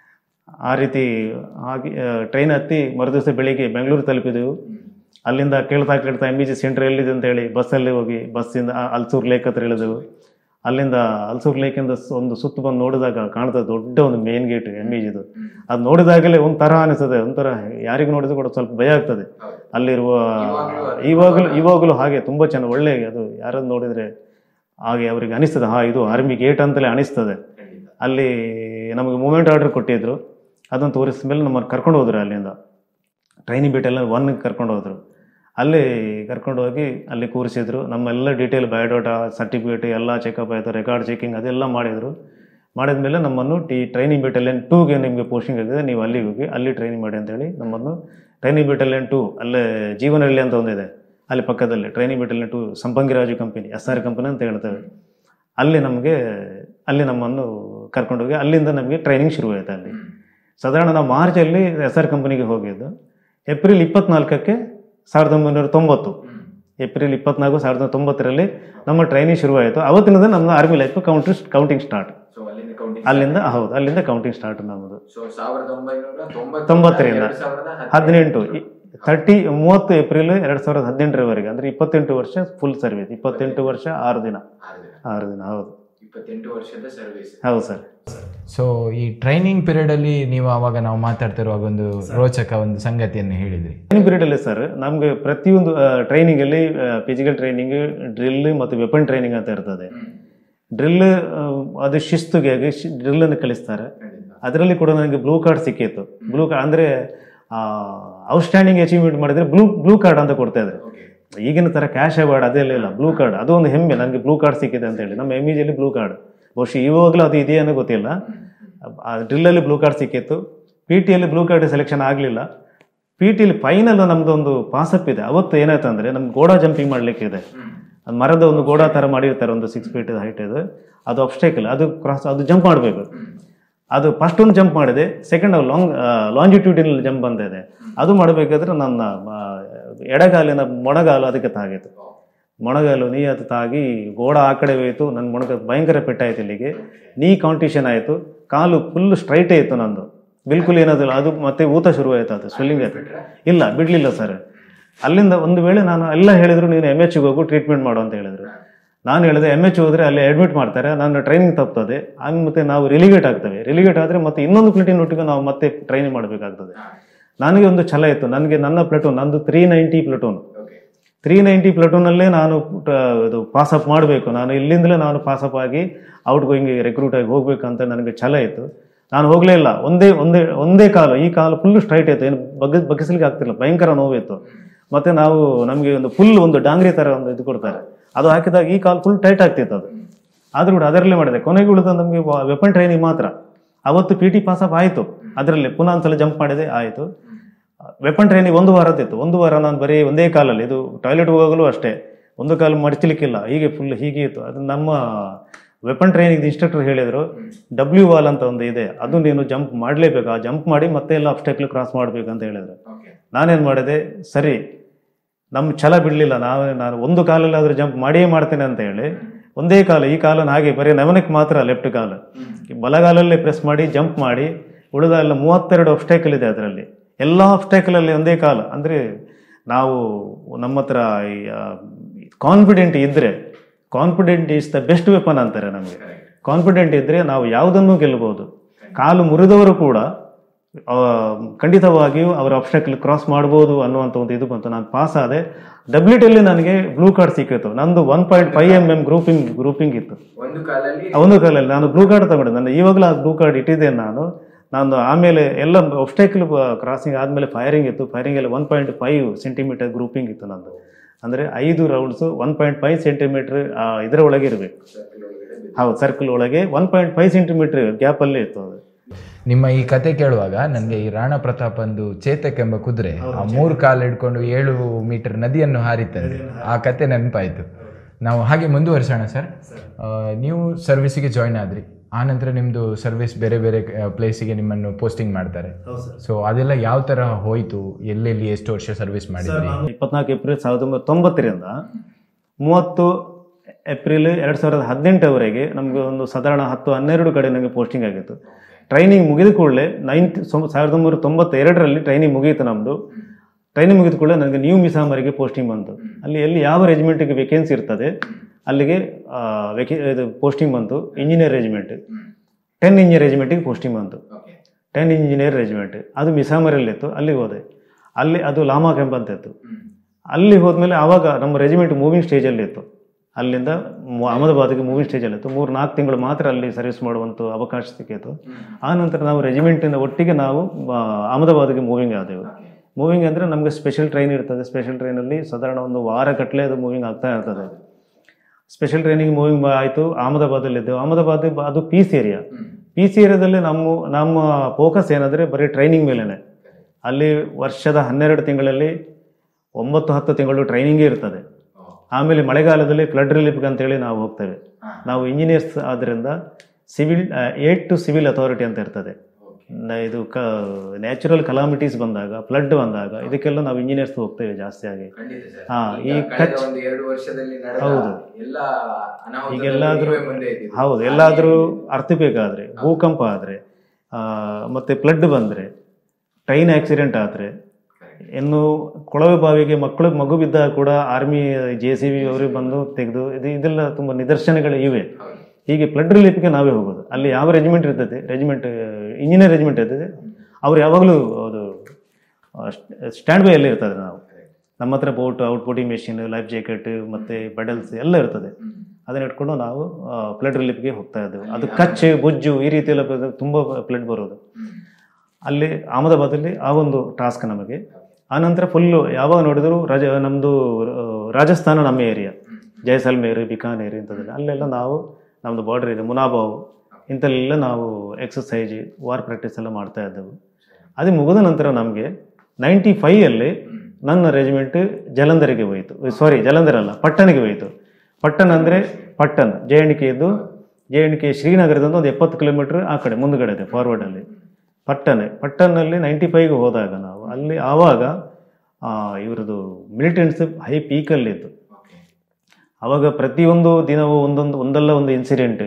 ಆ ರೀತಿ ಹಾಗೆ ಟ್ರೈನ್ ಹತ್ತಿ ಮರುದಿವಸ ಬೆಳಿಗ್ಗೆ ಬೆಂಗಳೂರು ತಲುಪಿದೆವು ಅಲ್ಲಿಂದ ಕೇಳ್ತಾ ಕೇಳ್ತಾ ಎಮ್ ಇ ಜಿ ಸೆಂಟರ್ ಎಲ್ಲಿದೆ ಅಂತ ಹೇಳಿ ಬಸ್ಸಲ್ಲಿ ಹೋಗಿ ಬಸ್ಸಿಂದ ಆ ಅಲ್ಸೂರ್ ಲೇಕ್ ಹತ್ರ ಇಳಿದೆವು ಅಲ್ಲಿಂದ ಅಲ್ಸೂರ್ ಲೇಕಿಂದ ಸ್- ಒಂದು ಸುತ್ತು ಬಂದು ನೋಡಿದಾಗ ಕಾಣ್ತದೆ ದೊಡ್ಡ ಒಂದು ಮೇನ್ ಗೇಟ್ ಎಮ್ ಇ ಜಿದು ಅದು ನೋಡಿದಾಗಲೇ ಒಂಥರ ಅನಿಸ್ತದೆ ಒಂಥರ ಯಾರಿಗೂ ನೋಡಿದ್ರು ಕೂಡ ಸ್ವಲ್ಪ ಭಯ ಆಗ್ತದೆ ಅಲ್ಲಿರುವ ಇವಾಗಲೂ ಇವಾಗಲೂ ಹಾಗೆ ತುಂಬ ಚೆನ್ನಾಗಿ ಒಳ್ಳೆ ಅದು ಯಾರನ್ನು ನೋಡಿದರೆ ಹಾಗೆ ಅವರಿಗೆ ಅನಿಸ್ತದೆ ಹಾ ಇದು ಆರ್ಮಿ ಗೇಟ್ ಅಂತಲೇ ಅನಿಸ್ತದೆ ಅಲ್ಲಿ ನಮಗೆ ಮೂಮೆಂಟ್ ಆರ್ಡರ್ ಕೊಟ್ಟಿದ್ರು ಅದನ್ನು ತೋರಿಸಿದ ಮೇಲೆ ನಮ್ಮನ್ನು ಕರ್ಕೊಂಡು ಹೋದ್ರು ಅಲ್ಲಿಂದ ಟ್ರೈನಿಂಗ್ ಬಿಟ್ಟೆಲ್ಲ ಒನ್ಗೆ ಕರ್ಕೊಂಡು ಹೋದ್ರು ಅಲ್ಲಿ ಕರ್ಕೊಂಡು ಹೋಗಿ ಅಲ್ಲಿ ಕೂರಿಸಿದ್ರು ನಮ್ಮೆಲ್ಲ ಡೀಟೇಲ್ ಬಯೋಡಾಟಾ ಸರ್ಟಿಫಿಕೇಟ್ ಎಲ್ಲ ಚೆಕಪ್ ಆಯಿತು ರೆಕಾರ್ಡ್ ಚೆಕಿಂಗ್ ಅದೆಲ್ಲ ಮಾಡಿದರು ಮಾಡಿದ್ಮೇಲೆ ನಮ್ಮನ್ನು ಟಿ ಟ್ರೈನಿಂಗ್ ಬೆಟಾಲಿಯನ್ ಟೂಗೆ ನಿಮಗೆ ಪೋಸ್ಟಿಂಗ್ ಆಗಿದೆ ನೀವು ಅಲ್ಲಿಗೆ ಹೋಗಿ ಅಲ್ಲಿ ಟ್ರೈನಿಂಗ್ ಮಾಡಿ ಅಂತೇಳಿ ನಮ್ಮನ್ನು ಟ್ರೈನಿಂಗ್ ಬೆಟಾಲಿಯನ್ ಟೂ ಅಲ್ಲೇ ಜೀವನಹಳ್ಳಿ ಅಂತ ಒಂದಿದೆ ಅಲ್ಲಿ ಪಕ್ಕದಲ್ಲಿ training battalion two Sampangiraju company S R company ಅಂತ ಹೇಳ್ತೇವೆ ಅಲ್ಲಿ ನಮಗೆ ಅಲ್ಲಿ ನಮ್ಮನ್ನು ಕರ್ಕೊಂಡೋಗಿ ಅಲ್ಲಿಂದ ನಮಗೆ ಟ್ರೈನಿಂಗ್ ಶುರುವಾಯಿತು ಅಲ್ಲಿ ಸಾಧಾರಣ ನಾವು ಮಾರ್ಚಲ್ಲಿ ಎಸ್ ಆರ್ ಕಂಪನಿಗೆ ಹೋಗಿದ್ದು ಏಪ್ರಿಲ್ ಇಪ್ಪತ್ನಾಲ್ಕಕ್ಕೆ ಸಾವಿರದ ಒಂಬೈನೂರ ತೊಂಬತ್ತು ಏಪ್ರಿಲ್ ಇಪ್ಪತ್ನಾಲ್ಕು ಸಾವಿರದ ತೊಂಬತ್ತರಲ್ಲಿ ನಮ್ಮ ಟ್ರೈನಿಂಗ್ ಶುರುವಾಯಿತು ಅವತ್ತಿನದ ನಮ್ಮ ಆರ್ಮಿ ಲೈಫ್ ಕೌಂಟ್ರ್ ಕೌಂಟಿಂಗ್ ಸ್ಟಾರ್ಟ್ ಅಲ್ಲಿಂದ ಹೌದು ಅಲ್ಲಿಂದ ಕೌಂಟಿಂಗ್ ಸ್ಟಾರ್ಟ್ ನಮ್ಮದು ತೊಂಬತ್ತರಿಂದ ಹದಿನೆಂಟು ಥರ್ಟಿ ಮೂವತ್ತು ಏಪ್ರಿಲ್ ಎರಡು ಸಾವಿರದ ಹದಿನೆಂಟರವರೆಗೆ ಅಂದರೆ ಇಪ್ಪತ್ತೆಂಟು ವರ್ಷ ಫುಲ್ ಸರ್ವಿಸ್ ಇಪ್ಪತ್ತೆಂಟು ವರ್ಷ ಆರು ದಿನ ಆರು ದಿನ ಹೌದು ಇಪ್ಪತ್ತೆಂಟು ವರ್ಷದ ಸರ್ವಿಸ್ ಹೌದು ಸರ್ ಸೊ ಈ ಟ್ರೈನಿಂಗ್ ಪೀರಿಯಡ್ ಅಲ್ಲಿ ನೀವು ಅವಾಗ ನಾವು ಮಾತಾಡ್ತಿರುವಾಗ ಒಂದು ರೋಚಕ ಒಂದು ಸಂಗತಿಯನ್ನು ಹೇಳಿದ್ರಿ ಟ್ರೈನಿಂಗ್ ಪೀರಿಯಡ್ ಸರ್ ನಮಗೆ ಪ್ರತಿಯೊಂದು ಟ್ರೈನಿಂಗ್ ಅಲ್ಲಿ ಫಿಸಿಕಲ್ ಟ್ರೈನಿಂಗ್ ಡ್ರಿಲ್ ಮತ್ತು ವೆಪನ್ ಟ್ರೈನಿಂಗ್ ಅಂತ ಇರ್ತದೆ ಡ್ರಿಲ್ ಅದು ಶಿಸ್ತುಗೆ ಡ್ರಿಲ್ ಅನ್ನು ಕಲಿಸ್ತಾರೆ ಅದರಲ್ಲಿ ಕೂಡ ನನಗೆ ಬ್ಲೂ ಕಾರ್ಡ್ ಸಿಕ್ಕಿತ್ತು ಬ್ಲೂ ಕಾರ್ಡ್ ಅಂದ್ರೆ ಔಟ್ಸ್ಟ್ಯಾಂಡಿಂಗ್ ಅಚೀವ್ಮೆಂಟ್ ಮಾಡಿದ್ರೆ ಬ್ಲೂ ಬ್ಲೂ ಕಾರ್ಡ್ ಅಂತ ಕೊಡ್ತಾ ಇದ್ರು ಈಗಿನ ತರ ಕ್ಯಾಶ್ ಅವಾರ್ಡ್ ಅದೆಲ್ಲ ಇಲ್ಲ ಬ್ಲೂ ಕಾರ್ಡ್ ಅದು ಒಂದು ಹೆಮ್ಮೆ ನನಗೆ ಬ್ಲೂ ಕಾರ್ಡ್ ಸಿಕ್ಕಿದೆ ಅಂತ ಹೇಳಿ ನಮ್ಮ ಎಮ್ ಜಿಯಲ್ಲಿ ಬ್ಲೂ ಕಾರ್ಡ್ ಬಹುಶಃ ಇವಾಗಲೂ ಅದು ಇದೆಯೇನೋ ಗೊತ್ತಿಲ್ಲ ಡ್ರಿಲ್ಲಲ್ಲಿ ಬ್ಲೂ ಕಾರ್ಡ್ ಸಿಕ್ಕಿತ್ತು ಪಿ ಟಿಯಲ್ಲಿ ಬ್ಲೂ ಕಾರ್ಡ್ ಸೆಲೆಕ್ಷನ್ ಆಗಲಿಲ್ಲ ಪಿ ಟಿಲಿ ಫೈನಲ್ ನಮ್ದೊಂದು ಪಾಸಪ್ ಇದೆ ಅವತ್ತು ಏನಾಯ್ತು ಅಂದರೆ ನಮ್ಗೆ ಗೋಡಾ ಜಂಪಿಂಗ್ ಮಾಡಲಿಕ್ಕೆ ಇದೆ ಅದು ಮರದ ಒಂದು ಗೋಡಾ ಥರ ಮಾಡಿರ್ತಾರೆ ಒಂದು ಸಿಕ್ಸ್ ಫೀಟ್ ಹೈಟ್ ಇದು ಅದು ಅಬ್ಸ್ಟೇಕಲ್ ಅದು ಕ್ರಾಸ್ ಅದು ಜಂಪ್ ಮಾಡಬೇಕು ಅದು ಫಸ್ಟ್ ಒಂದು ಜಂಪ್ ಮಾಡಿದೆ ಸೆಕೆಂಡ್ ಲಾಂಗ್ ಲಾಂಜಿಟ್ಯೂಡಿನಲ್ ಜಂಪ್ ಬಂದಿದೆ ಅದು ಮಾಡಬೇಕಾದ್ರೆ ನನ್ನ ಆ, ಎಡಗಾಲಿನ ಮೊಣಗಾಲು ಅದಕ್ಕೆ ತಾಗಿತ್ತು ಮೊಣಗಾಲು ನೀ ಅದು ತಾಗಿ ಗೋಡ ಆ ಕಡೆ ಹೋಯಿತು ನನ್ನ ಮೊಣಗ ಭಯಂಕರ ಪೆಟ್ಟಾಯಿತು ಇಲ್ಲಿಗೆ ನೀ ಕಾಂಪಿಟೇಷನ್ ಆಯಿತು ಕಾಲು ಫುಲ್ ಸ್ಟ್ರೈಟೇ ಇತ್ತು ನಂದು ಬಿಲ್ಕುಲ್ ಏನಾದಿಲ್ಲ ಅದು ಮತ್ತೆ ಊತ ಶುರು ಆಯ್ತು ಅದು ಸ್ವೆಲ್ಲಿಂಗ್ ಆಯ್ತು ಇಲ್ಲ ಬಿಡಲಿಲ್ಲ ಸರ್ ಅಲ್ಲಿಂದ ಒಂದು ವೇಳೆ ನಾನು ಎಲ್ಲ ಹೇಳಿದ್ರು ನೀನು ಎಮ್ ಎಚ್ಗೆ ಹೋಗು ಟ್ರೀಟ್ಮೆಂಟ್ ಮಾಡು ಅಂತ ಹೇಳಿದ್ರು ನಾನು ಹೇಳಿದೆ ಎಮ್ ಎಚ್ ಹೋದ್ರೆ ಅಲ್ಲಿ ಅಡ್ಮಿಟ್ ಮಾಡ್ತಾರೆ ನನ್ನ ಟ್ರೈನಿಂಗ್ ತಪ್ತದೆ ಹಂಗೆ ಮತ್ತೆ ನಾವು ರಿಲಿಗೇಟ್ ಆಗ್ತೇವೆ ರಿಲಿಗೇಟ್ ಆದರೆ ಮತ್ತೆ ಇನ್ನೊಂದು ಪ್ಲೇಟಿನ ಒಟ್ಟಿಗೆ ನಾವು ಮತ್ತೆ ಟ್ರೈನಿಂಗ್ ಮಾಡಬೇಕಾಗ್ತದೆ ನನಗೆ ಒಂದು ಛಲ ಇತ್ತು ನನಗೆ ನನ್ನ ಪ್ಲಟೂನ್ ನಂದು three ninety platoon three ninety ಪ್ಲಟೂನಲ್ಲೇ ನಾನು ಟ- ಇದು ಪಾಸಪ್ ಮಾಡಬೇಕು ನಾನು ಇಲ್ಲಿಂದಲೇ ನಾನು ಪಾಸಪ್ ಆಗಿ ಔಟ್ ಗೋಯಿಂಗ್ ರೆಕ್ರೂಟ್ ಆಗಿ ಹೋಗ್ಬೇಕಂತ ನನಗೆ ಛಲ ಇತ್ತು ನಾನು ಹೋಗಲೇ ಇಲ್ಲ ಒಂದೇ ಒಂದೇ ಒಂದೇ ಕಾಲು ಈ ಕಾಲು ಫುಲ್ ಸ್ಟ್ರೈಟ್ ಇತ್ತು ಏನು ಬಗ್ಗ ಬಗ್ಗಿಸ್ಲಿಕ್ಕೆ ಆಗ್ತಿಲ್ಲ ಭಯಂಕರ ನೋವಿತ್ತು ಮತ್ತೆ ನಾವು ನಮಗೆ ಒಂದು ಫುಲ್ ಒಂದು ಡಾಂಗ್ರಿ ಥರ ಒಂದು ಇದು ಕೊಡ್ತಾರೆ ಅದು ಹಾಕಿದಾಗ ಈ ಕಾಲು ಫುಲ್ ಟೈಟ್ ಆಗ್ತಿತ್ತು ಅದು ಆದ್ರೂ ಕೂಡ ಅದರಲ್ಲೇ ಮಾಡಿದೆ ಕೊನೆಗೆ ಉಳಿದ ನಮಗೆ ವೆಪನ್ ಟ್ರೈನಿಂಗ್ ಮಾತ್ರ ಅವತ್ತು ಪಿ ಟಿ ಪಾಸಪ್ ಆಯಿತು ಅದರಲ್ಲಿ ಪುನಃ ಒಂದ್ಸಲ ಜಂಪ್ ಮಾಡಿದೆ ಆಯಿತು ವೆಪನ್ ಟ್ರೈನಿಂಗ್ ಒಂದು ವಾರದಿತ್ತು ಒಂದು ವಾರ ನಾನು ಬರೀ ಒಂದೇ ಕಾಲಲ್ಲಿ ಇದು ಟಾಯ್ಲೆಟ್ ಹೋಗಲು ಅಷ್ಟೇ ಒಂದು ಕಾಲು ಮಡಚಲಿಕ್ಕಿಲ್ಲ ಹೀಗೆ ಫುಲ್ ಹೀಗೆ ಇತ್ತು ಅದು ನಮ್ಮ ವೆಪನ್ ಟ್ರೈನಿಂಗ್ ಇನ್ಸ್ಟ್ರಕ್ಟರ್ ಹೇಳಿದರು ಡಬ್ಲ್ಯೂ ವಾಲ್ ಅಂತ ಒಂದು ಇದೆ ಅದು ನೀನು ಜಂಪ್ ಮಾಡಲೇಬೇಕು ಆ ಜಂಪ್ ಮಾಡಿ ಮತ್ತೆ ಎಲ್ಲ ಅಬ್ಸ್ಟೆಕ್ಲ್ ಕ್ರಾಸ್ ಮಾಡಬೇಕು ಅಂತ ಹೇಳಿದ್ರು ನಾನೇನು ಮಾಡಿದೆ ಸರಿ ನಮ್ಮ ಛಲ ಬಿಡಲಿಲ್ಲ ನಾವು ನಾನು ಒಂದು ಕಾಲಲ್ಲಾದರೂ ಜಂಪ್ ಮಾಡಿಯೇ ಮಾಡ್ತೇನೆ ಅಂತ ಹೇಳಿ ಒಂದೇ ಕಾಲು ಈ ಕಾಲನ್ನು ಹಾಗೆ ಬರೀ ನವನಕ್ಕೆ ಮಾತ್ರ ಲೆಫ್ಟ್ ಕಾಲು ಈ ಬಲಗಾಲಲ್ಲೇ ಪ್ರೆಸ್ ಮಾಡಿ ಜಂಪ್ ಮಾಡಿ ಉಳಿದ ಎಲ್ಲ ಮೂವತ್ತೆರಡು ಅಬ್ಸ್ಟೇಕಲ್ ಇದೆ ಅದರಲ್ಲಿ ಎಲ್ಲ ಅಬ್ಸ್ಟೇಕಲಲ್ಲಿ ಒಂದೇ ಕಾಲು ಅಂದರೆ ನಾವು ನಮ್ಮ ಹತ್ರ ಕಾನ್ಫಿಡೆಂಟ್ ಇದ್ದರೆ confident is the best weapon ಅಂತಾರೆ ನಮಗೆ ಕಾನ್ಫಿಡೆಂಟ್ ಇದ್ದರೆ ನಾವು ಯಾವುದನ್ನು ಗೆಲ್ಲಬಹುದು ಕಾಲು ಮುರಿದವರು ಕೂಡ ಆ, ಖಂಡಿತವಾಗಿಯೂ ಅವರ ಅಬ್ಸ್ಟಕಲ್ ಕ್ರಾಸ್ ಮಾಡ್ಬೋದು ಅನ್ನುವಂಥ ಒಂದು ಇದು ಬಂತು ನಾನು ಪಾಸ್ ಆದೆ ಡಬ್ಲ್ಯೂ ಟಿಯಲ್ಲಿ ನನಗೆ ಬ್ಲೂ ಕಾರ್ಡ್ ಸಿಕ್ಕಿತ್ತು ನಂದು one point five M M grouping grouping ಇತ್ತು ಒಂದು ಕಾಲಲ್ಲಿ ಆ ಒಂದು ಕಾಲಲ್ಲಿ ನಾನು ಬ್ಲೂ ಕಾರ್ಡ್ ತಗೊಂಡೆ ನಾನು ಇವಾಗಲೂ ಆ ಬ್ಲೂ ಕಾರ್ಡ್ ಇಟ್ಟಿದ್ದೇನೆ ನಾನು ನಾನು ಆಮೇಲೆ ಎಲ್ಲ ಒಬ್ಸ್ಟೈಕಲ್ ಕ್ರಾಸಿಂಗ್ ಆದಮೇಲೆ ಫೈರಿಂಗ್ ಇತ್ತು ಫೈರಿಂಗ್ ಅಲ್ಲಿ one point five centimetre grouping ಇತ್ತು ನಂದು ಅಂದರೆ ಐದು rounds one point five centimetre ಇದರ ಒಳಗೆ ಇರಬೇಕು ಹೌದು ಸರ್ಕಲ್ ಒಳಗೆ ಒನ್ ಪಾಯಿಂಟ್ ಫೈವ್ ಸೆಂಟಿಮೀಟ್ರ್ ಗ್ಯಾಪಲ್ಲೇ ಇತ್ತು ಅದು ನಿಮ್ಮ ಈ ಕತೆ ಕೇಳುವಾಗ ನನಗೆ ಈ ರಾಣಾ ಪ್ರತಾಪ್ ಒಂದು ಚೇತಕ್ ಎಂಬ ಕುದುರೆ ಆ ಮೂರು ಕಾಲು ಹಿಡ್ಕೊಂಡು ಏಳು ಮೀಟರ್ ನದಿಯನ್ನು ಹಾರಿತಂತೆ ಆ ಕತೆ ನೆನಪಾಯಿತು ನಾವು ಹಾಗೆ ಮುಂದುವರಿಸೋಣ ಸರ್ ಆ, ನೀವು ಸರ್ವಿಸಿಗೆ ಜಾಯ್ನ್ ಆದ್ರಿ ಆನಂತರ ನಿಮ್ಮದು ಸರ್ವಿಸ್ ಬೇರೆ ಬೇರೆ ಪ್ಲೇಸಿಗೆ ನಿಮ್ಮನ್ನು ಪೋಸ್ಟಿಂಗ್ ಮಾಡ್ತಾರೆ ಸೊ ಅದೆಲ್ಲ ಯಾವ ಥರ ಹೋಯಿತು ಎಲ್ಲೆಲ್ಲಿ ಎಷ್ಟು ವರ್ಷ ಸರ್ವಿಸ್ ಮಾಡಿದ್ರಿ ಇಪ್ಪತ್ನಾಲ್ಕು ಏಪ್ರಿಲ್ ಸಾವಿರದ ಒಂಬೈನೂರ ತೊಂಬತ್ತರಿಂದ ಮೂವತ್ತು ಏಪ್ರಿಲ್ ಎರಡು ಸಾವಿರದ ಹದಿನೆಂಟರವರೆಗೆ ನಮಗೆ ಒಂದು ಸಾಧಾರಣ ಹತ್ತು ಹನ್ನೆರಡು ಕಡೆ ನನಗೆ ಪೋಸ್ಟಿಂಗ್ ಆಗಿತ್ತು ಟ್ರೈನಿಂಗ್ ಮುಗಿದ ಕೂಡಲೇ ನೈನ್ಟಿ ಸಾವಿರದ ಒಂಬೈನೂರ ತೊಂಬತ್ತೆರಡರಲ್ಲಿ ಟ್ರೈನಿಂಗ್ ಮುಗಿಯಿತು ನಮ್ಮದು ಟ್ರೈನಿಂಗ್ ಮುಗಿದ ಕೂಡಲೇ ನನಗೆ ನ್ಯೂ ಮಿಸಾಮರಿಗೆ ಪೋಸ್ಟಿಂಗ್ ಬಂತು ಅಲ್ಲಿ ಎಲ್ಲಿ ಯಾವ ರೆಜಿಮೆಂಟಿಗೆ ವೇಕೆನ್ಸಿ ಇರ್ತದೆ ಅಲ್ಲಿಗೆ ಆ, ವೇಕೆ ಇದು ಪೋಸ್ಟಿಂಗ್ ಬಂತು ಇಂಜಿನಿಯರ್ ರೆಜಿಮೆಂಟ್ ಟೆನ್ ಇಂಜಿನಿಯರ್ ರೆಜಿಮೆಂಟಿಗೆ ಪೋಸ್ಟಿಂಗ್ ಬಂತು ಟೆನ್ ಇಂಜಿನಿಯರ್ ರೆಜಿಮೆಂಟ್ ಅದು ಮಿಸಾಮರಲ್ಲಿತ್ತು ಅಲ್ಲಿಗೆ ಹೋದೆ ಅಲ್ಲಿ ಅದು ಲಾಮಾ ಕ್ಯಾಂಪ್ ಅಂತ ಇತ್ತು ಅಲ್ಲಿ ಹೋದ್ಮೇಲೆ ಆವಾಗ ನಮ್ಮ ರೆಜಿಮೆಂಟ್ ಮೂವಿಂಗ್ ಸ್ಟೇಜಲ್ಲಿ ಇತ್ತು ಅಲ್ಲಿಂದ ಮು- ಅಹಮದಾಬಾದ್ಗೆ ಮೂವಿಂಗ್ ಸ್ಟೇಜಲ್ಲಿ ಇತ್ತು ಮೂರು ನಾಲ್ಕು ತಿಂಗಳು ಮಾತ್ರ ಅಲ್ಲಿ ಸರ್ವಿಸ್ ಮಾಡುವಂಥ ಅವಕಾಶ ಸಿಕ್ಕಿತ್ತು ಆ ನಂತರ ನಾವು ರೆಜಿಮೆಂಟಿನ ಒಟ್ಟಿಗೆ ನಾವು ಆ, ಅಹಮದಾಬಾದ್ಗೆ ಮೂವಿಂಗ್ ಆದೆವು ಮೂವಿಂಗ್ ಅಂದರೆ ನಮಗೆ ಸ್ಪೆಷಲ್ ಟ್ರೈನ್ ಇರ್ತದೆ ಸ್ಪೆಷಲ್ ಟ್ರೈನಲ್ಲಿ ಸಾಧಾರಣ ಒಂದು ವಾರ ಕಟ್ಟಲೆ ಅದು ಮೂವಿಂಗ್ ಆಗ್ತಾ ಇರ್ತದೆ ಸ್ಪೆಷಲ್ ಟ್ರೈನಿಂಗ್ ಮೂವಿಂಗ್ ಆಯಿತು ಅಹಮದಾಬಾದಲ್ಲಿ ಇದ್ದೆವು ಅಹಮದಾಬಾದ್ ಅದು ಪೀಸ್ ಏರಿಯಾ ಪೀಸ್ ಏರಿಯಾದಲ್ಲಿ ನಮ್ಮ ನಮ್ಮ ಫೋಕಸ್ ಏನಂದರೆ ಬರೀ ಟ್ರೈನಿಂಗ್ ಮೇಲೇ ಅಲ್ಲಿ ವರ್ಷದ ಹನ್ನೆರಡು ತಿಂಗಳಲ್ಲಿ ಒಂಬತ್ತು ಹತ್ತು ತಿಂಗಳು ಟ್ರೈನಿಂಗೇ ಇರ್ತದೆ ಆಮೇಲೆ ಮಳೆಗಾಲದಲ್ಲಿ ಫ್ಲಡ್ ರಿಲೀಫ್ಗೆ ಅಂತೇಳಿ ನಾವು ಹೋಗ್ತೇವೆ ನಾವು ಇಂಜಿನಿಯರ್ಸ್ ಆದ್ದರಿಂದ civil aid to civil authority ಅಂತ ಇರ್ತದೆ ನ- ಇದು ಕ ನ್ಯಾಚುರಲ್ ಕಲಾಮಿಟೀಸ್ ಬಂದಾಗ ಫ್ಲಡ್ ಬಂದಾಗ ಇದಕ್ಕೆಲ್ಲ ನಾವು ಇಂಜಿನಿಯರ್ಸ್ ಹೋಗ್ತೇವೆ ಜಾಸ್ತಿ ಆಗಿ ಹಾ ಈ ಕಚ್ ಎರಡು ವರ್ಷದಲ್ಲಿ ಹೌದು. ಎಲ್ಲ ಈಗೆಲ್ಲಾದ್ರೂ ಹೌದು ಎಲ್ಲಾದರೂ ಅರ್ಥಬೇಕಾದ್ರೆ ಭೂಕಂಪ ಆದರೆ ಮತ್ತೆ ಫ್ಲಡ್ ಬಂದರೆ ಟ್ರೈನ್ ಆಕ್ಸಿಡೆಂಟ್ ಆದರೆ ಇನ್ನು ಕೊಳವೆ ಬಾವಿಗೆ ಮಕ್ಕಳು ಮಗು ಬಿದ್ದಾಗ ಕೂಡ ಆರ್ಮಿ ಜೆ ಸಿ ಬಿ ಅವರು ಬಂದು ತೆಗೆದು ಇದು ಇದೆಲ್ಲ ತುಂಬ ನಿದರ್ಶನಗಳು ಇವೆ ಹೀಗೆ ಫ್ಲಡ್ ರಿಲೀಫ್ಗೆ ನಾವೇ ಹೋಗೋದು ಅಲ್ಲಿ ಯಾವ ರೆಜಿಮೆಂಟ್ ಇರ್ತದೆ ರೆಜಿಮೆಂಟ್ ಇಂಜಿನಿಯರ್ ರೆಜಿಮೆಂಟ್ ಇರ್ತದೆ ಅವ್ರು ಯಾವಾಗಲೂ ಅದು ಸ್ಟ್ಯಾಂಡ್ ಬೈ ಅಲ್ಲಿ ಇರ್ತದೆ ನಾವು ನಮ್ಮ ಹತ್ರ ಬೋಟ್ ಔಟ್ಬೋಟಿಂಗ್ ಮೆಷಿನ್ ಲೈಫ್ ಜಾಕೆಟ್ ಮತ್ತು ಬಡಲ್ಸ್ ಎಲ್ಲ ಇರ್ತದೆ ಅದನ್ನ ಇಟ್ಕೊಂಡು ನಾವು ಫ್ಲಡ್ ರಿಲೀಫ್ಗೆ ಹೋಗ್ತಾ ಇದ್ದೇವೆ ಅದು ಕಚ್ಚು ಬೊಜ್ಜು ಈ ರೀತಿ ಎಲ್ಲ ಬರೋದು ತುಂಬ ಫ್ಲಡ್ ಬರೋದು ಅಲ್ಲಿ ಅಹಮದಾಬಾದಲ್ಲಿ ಆ ಒಂದು ಟಾಸ್ಕ್ ನಮಗೆ ಆನಂತರ ಫುಲ್ಲು ಯಾವಾಗ ನೋಡಿದ್ರು ರಾಜ ನಮ್ಮದು ರಾಜಸ್ಥಾನ ನಮ್ಮ ಏರಿಯಾ ಜೈಸಲ್ಮೇರ್ ಬಿಕಾನೇರ್ ಇಂಥದ್ದೆಲ್ಲ ಅಲ್ಲೆಲ್ಲ ನಾವು ನಮ್ಮದು ಬಾರ್ಡರ್ ಇದೆ ಮುನಾಬಾವು ಇಂಥಲ್ಲೆಲ್ಲ ನಾವು ಎಕ್ಸಸೈಜ್ ವಾರ್ ಪ್ರಾಕ್ಟೀಸ್ ಎಲ್ಲ ಮಾಡ್ತಾ ಇದ್ದೆವು ಅದು ಮುಗಿದ ನಂತರ ನಮಗೆ ನೈಂಟಿ ಫೈಯಲ್ಲಿ ನನ್ನ ರೆಜಿಮೆಂಟ್ ಜಲಂಧರಿಗೆ ಹೋಯಿತು ಸಾರಿ ಜಲಂಧರ್ ಅಲ್ಲ ಪಟ್ಟಣಿಗೆ ಹೋಯಿತು ಪಟ್ಟಣ ಅಂದರೆ ಪಟ್ಟಣ ಜೆ ಎನ್ ಕೆ ಇದ್ದು ಜೆ ಎನ್ ಕೆ ಶ್ರೀನಗರದಿಂದ ಒಂದು ಎಪ್ಪತ್ತು ಕಿಲೋಮೀಟ್ರ್ ಆ ಕಡೆ ಮುಂದುಗಡೆ ಇದೆ ಫಾರ್ವರ್ಡಲ್ಲಿ ಪಟ್ಟನೆ ಪಟ್ಟನಲ್ಲಿ ನೈಂಟಿ ಫೈವ್ಗೆ ಹೋದಾಗ ನಾವು ಅಲ್ಲಿ ಆವಾಗ ಇವ್ರದ್ದು ಮಿಲಿಟೆಂಟ್ಸ್ ಹೈ ಪೀಕಲ್ಲಿತ್ತು ಆವಾಗ ಪ್ರತಿಯೊಂದು ದಿನವೂ ಒಂದೊಂದು ಒಂದಲ್ಲ ಒಂದು ಇನ್ಸಿಡೆಂಟ್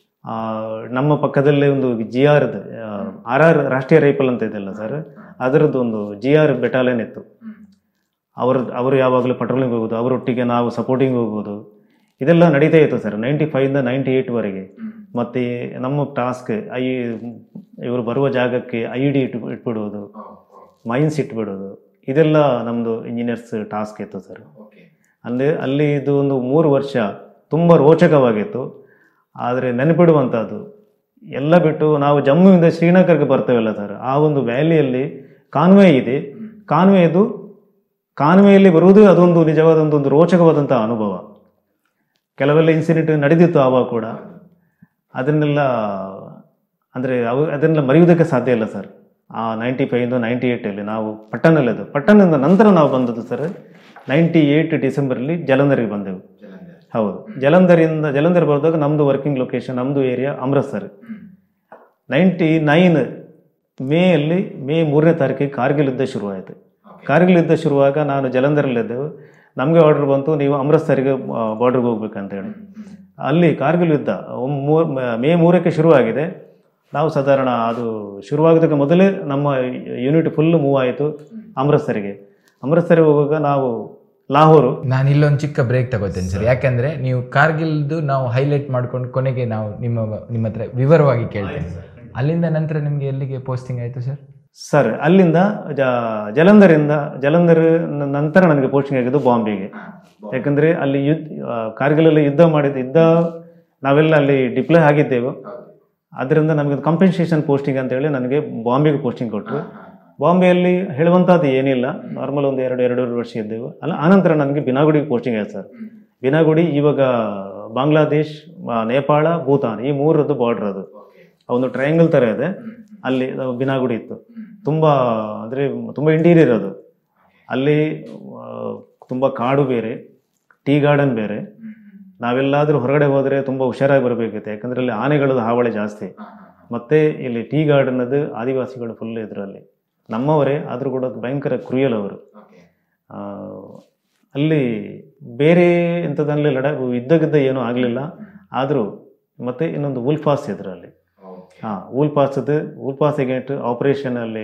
ನಮ್ಮ ಪಕ್ಕದಲ್ಲೇ ಒಂದು G R R R Rashtriya rifle ಅಂತ ಇದೆಯಲ್ಲ ಸರ್ ಅದರದ್ದು ಒಂದು ಜಿ ಆರ್ ಬೆಟಾಲಿಯನ್ ಇತ್ತು ಅವ್ರ ಅವರು ಯಾವಾಗಲೂ ಪಟ್ರೋಲಿಂಗ್ ಹೋಗೋದು ಅವರೊಟ್ಟಿಗೆ ನಾವು ಸಪೋರ್ಟಿಂಗ್ ಹೋಗೋದು ಇದೆಲ್ಲ ನಡೀತಾ ಇತ್ತು ಸರ್ ನೈಂಟಿ ಫೈವಿಂದ ನೈಂಟಿ ಏಯ್ಟ್ವರೆಗೆ ಮತ್ತು ನಮ್ಮ ಟಾಸ್ಕ್ ಐ ಇವರು ಬರುವ ಜಾಗಕ್ಕೆ ಐ ಡಿ ಇಟ್ಟು ಇಟ್ಬಿಡೋದು ಮೈನ್ಸ್ ಇಟ್ಬಿಡೋದು ಇದೆಲ್ಲ ನಮ್ಮದು ಇಂಜಿನಿಯರ್ಸ್ ಟಾಸ್ಕ್ ಇತ್ತು ಸರ್ ಅಲ್ಲಿ ಅಲ್ಲಿ ಇದು ಒಂದು ಮೂರು ವರ್ಷ ತುಂಬ ರೋಚಕವಾಗಿತ್ತು ಆದರೆ ನೆನಪಿಡುವಂಥದ್ದು ಎಲ್ಲ ಬಿಟ್ಟು ನಾವು ಜಮ್ಮುವಿಂದ ಶ್ರೀನಗರ್ಗೆ ಬರ್ತೇವಲ್ಲ ಸರ್ ಆ ಒಂದು ವ್ಯಾಲಿಯಲ್ಲಿ ಕಾನ್ವೆ ಇದೆ ಕಾನ್ವೆದು ಕಾನ್ವೆಯಲ್ಲಿ ಬರುವುದು ಅದೊಂದು ನಿಜವಾದ ಒಂದು ರೋಚಕವಾದಂಥ ಅನುಭವ ಕೆಲವೆಲ್ಲ ಇನ್ಸಿಡೆಂಟ್ ನಡೆದಿತ್ತು ಆವಾಗ ಕೂಡ ಅದನ್ನೆಲ್ಲ ಅಂದರೆ ಅವು ಅದನ್ನೆಲ್ಲ ಮರೆಯುವುದಕ್ಕೆ ಸಾಧ್ಯ ಇಲ್ಲ ಸರ್ ಆ ನೈಂಟಿ ಫೈವಿಂದ ನೈಂಟಿ ಏಯ್ಟಲ್ಲಿ ನಾವು ಪಟ್ಟಣಲ್ಲದು ಪಟ್ಟಣದಿಂದ ನಂತರ ನಾವು ಬಂದದ್ದು ಸರ್ ನೈಂಟಿ ಏಯ್ಟ್ ಡಿಸೆಂಬರಲ್ಲಿ ಜಲಂಧರಿಗೆ ಬಂದೆವು ಹೌದು ಜಲಂಧರಿಂದ ಜಲಂಧರ್ ಬರೆದಾಗ ನಮ್ಮದು ವರ್ಕಿಂಗ್ ಲೊಕೇಶನ್ ನಮ್ಮದು ಏರಿಯಾ ಅಮೃತ್ಸರ್ ನೈಂಟಿ ನೈನ್ ಮೇಯಲ್ಲಿ ಮೇ ಮೂರನೇ ತಾರೀಕಿಗೆ ಕಾರ್ಗಿಲ್ ಯುದ್ಧ ಶುರುವಾಯಿತು ಕಾರ್ಗಿಲ್ ಯುದ್ಧ ಶುರುವಾಗ ನಾನು ಜಲಂಧರಲ್ಲಿದ್ದೆವು ನಮಗೆ ಆರ್ಡರ್ ಬಂತು ನೀವು ಅಮೃತ್ಸರಿಗೆ ಬಾರ್ಡ್ರಿಗೆ ಹೋಗ್ಬೇಕಂತೇಳಿ ಅಲ್ಲಿ ಕಾರ್ಗಿಲ್ ಯುದ್ಧ ಒಮ್- ಮೂರ್ ಮೇ ಮೂರಕ್ಕೆ ಶುರುವಾಗಿದೆ ನಾವು ಸಾಧಾರಣ ಅದು ಶುರುವಾಗೋದಕ್ಕೆ ಮೊದಲೇ ನಮ್ಮ ಯೂನಿಟ್ ಫುಲ್ ಮೂವ್ ಆಯಿತು ಅಮೃತ್ಸರಿಗೆ ಅಮೃತ್ಸರಿಗೆ ಹೋಗುವಾಗ ನಾವು ಲಾಹೋರು ನಾನು ಇಲ್ಲೊಂದು ಚಿಕ್ಕ ಬ್ರೇಕ್ ತಗೋತೇನೆ ಸರ್ ಯಾಕಂದ್ರೆ ನೀವು ಕಾರ್ಗಿಲ್ದು ನಾವು ಹೈಲೈಟ್ ಮಾಡ್ಕೊಂಡು ಕೊನೆಗೆ ನಾವು ನಿಮ್ಮ ನಿಮ್ಮ ಹತ್ರ ವಿವರವಾಗಿ ಕೇಳ್ತೇನೆ ಅಲ್ಲಿಂದ ನಂತರ ನಿಮ್ಗೆ ಎಲ್ಲಿಗೆ ಪೋಸ್ಟಿಂಗ್ ಆಯ್ತು ಸರ್ ಸರ್ ಅಲ್ಲಿಂದ ಜ ಜಲಂಧರಿಂದ ಜಲಂಧರ್ ನ- ನಂತರ ನನಗೆ ಪೋಸ್ಟಿಂಗ್ ಆಗಿದ್ದು ಬಾಂಬೆಗೆ ಯಾಕಂದರೆ ಅಲ್ಲಿ ಯುದ್ಧ ಆ, ಕಾರ್ಗಿಲಲ್ಲಿ ಯುದ್ಧ ಮಾಡಿದ ಯುದ್ಧ ನಾವೆಲ್ಲ ಅಲ್ಲಿ ಡಿಪ್ಲೈ ಆಗಿದ್ದೆವು ಅದರಿಂದ ನಮಗೆ ಕಂಪೆನ್ಸೇಷನ್ ಪೋಸ್ಟಿಂಗ್ ಅಂತೇಳಿ ನನಗೆ ಬಾಂಬೆಗೆ ಪೋಸ್ಟಿಂಗ್ ಕೊಟ್ಟರು ಬಾಂಬೆಯಲ್ಲಿ ಹೇಳುವಂಥದ್ದು ಏನಿಲ್ಲ ನಾರ್ಮಲ್ ಒಂದು ಎರಡು ಎರಡೂವರೆ ವರ್ಷ ಇದ್ದೆವು ಅಲ್ಲ ಆನಂತರ ನನಗೆ ಬಿನಾಗುಡಿಗೆ ಪೋಸ್ಟಿಂಗ್ ಆಯ್ತು ಸರ್ ಬಿನಾಗುಡಿ ಇವಾಗ ಬಾಂಗ್ಲಾದೇಶ್ ಆ, ನೇಪಾಳ ಭೂತಾನ್ ಈ ಮೂರದ್ದು ಬಾರ್ಡರ್ ಅದು ಆ ಒಂದು ಟ್ರಯಾಂಗಲ್ ಥರ ಇದೆ ಅಲ್ಲಿ ಅದು ಬಿನಾಗುಡಿ ಇತ್ತು ತುಂಬ ಅಂದರೆ ತುಂಬ ಇಂಟೀರಿಯರ್ ಅದು ಅಲ್ಲಿ ಆ, ತುಂಬ ಕಾಡು ಬೇರೆ ಟೀ ಗಾರ್ಡನ್ ಬೇರೆ ನಾವೆಲ್ಲಾದರೂ ಹೊರಗಡೆ ಹೋದರೆ ತುಂಬ ಹುಷಾರಾಗಿ ಬರಬೇಕಿತ್ತು ಯಾಕಂದರೆ ಅಲ್ಲಿ ಆನೆಗಳದ್ದು ಹಾವಳಿ ಜಾಸ್ತಿ ಮತ್ತು ಇಲ್ಲಿ ಟೀ ಗಾರ್ಡನ್ನದು ಆದಿವಾಸಿಗಳು ಫುಲ್ ಇದರಲ್ಲಿ ನಮ್ಮವರೇ ಆದರೂ ಕೂಡ ಭಯಂಕರ ಕ್ರೂಯಲ್ ಅವರು ಆ, ಅಲ್ಲಿ ಬೇರೆ ಎಂಥದ್ದಲ್ಲಿ ಲಡ ಯುದ್ಧ ಗಿದ್ದ ಏನೂ ಆಗಲಿಲ್ಲ ಆದರೂ ಮತ್ತೆ ಇನ್ನೊಂದು ಉಲ್ಫಾಸ್ ಇದರಲ್ಲಿ ಹಾಂ ಉಲ್ಪಾಸದ ಉಲ್ಪಾಸ್ ಎಗೇಂಟ್ ಆಪರೇಷನ್ ಅಲ್ಲಿ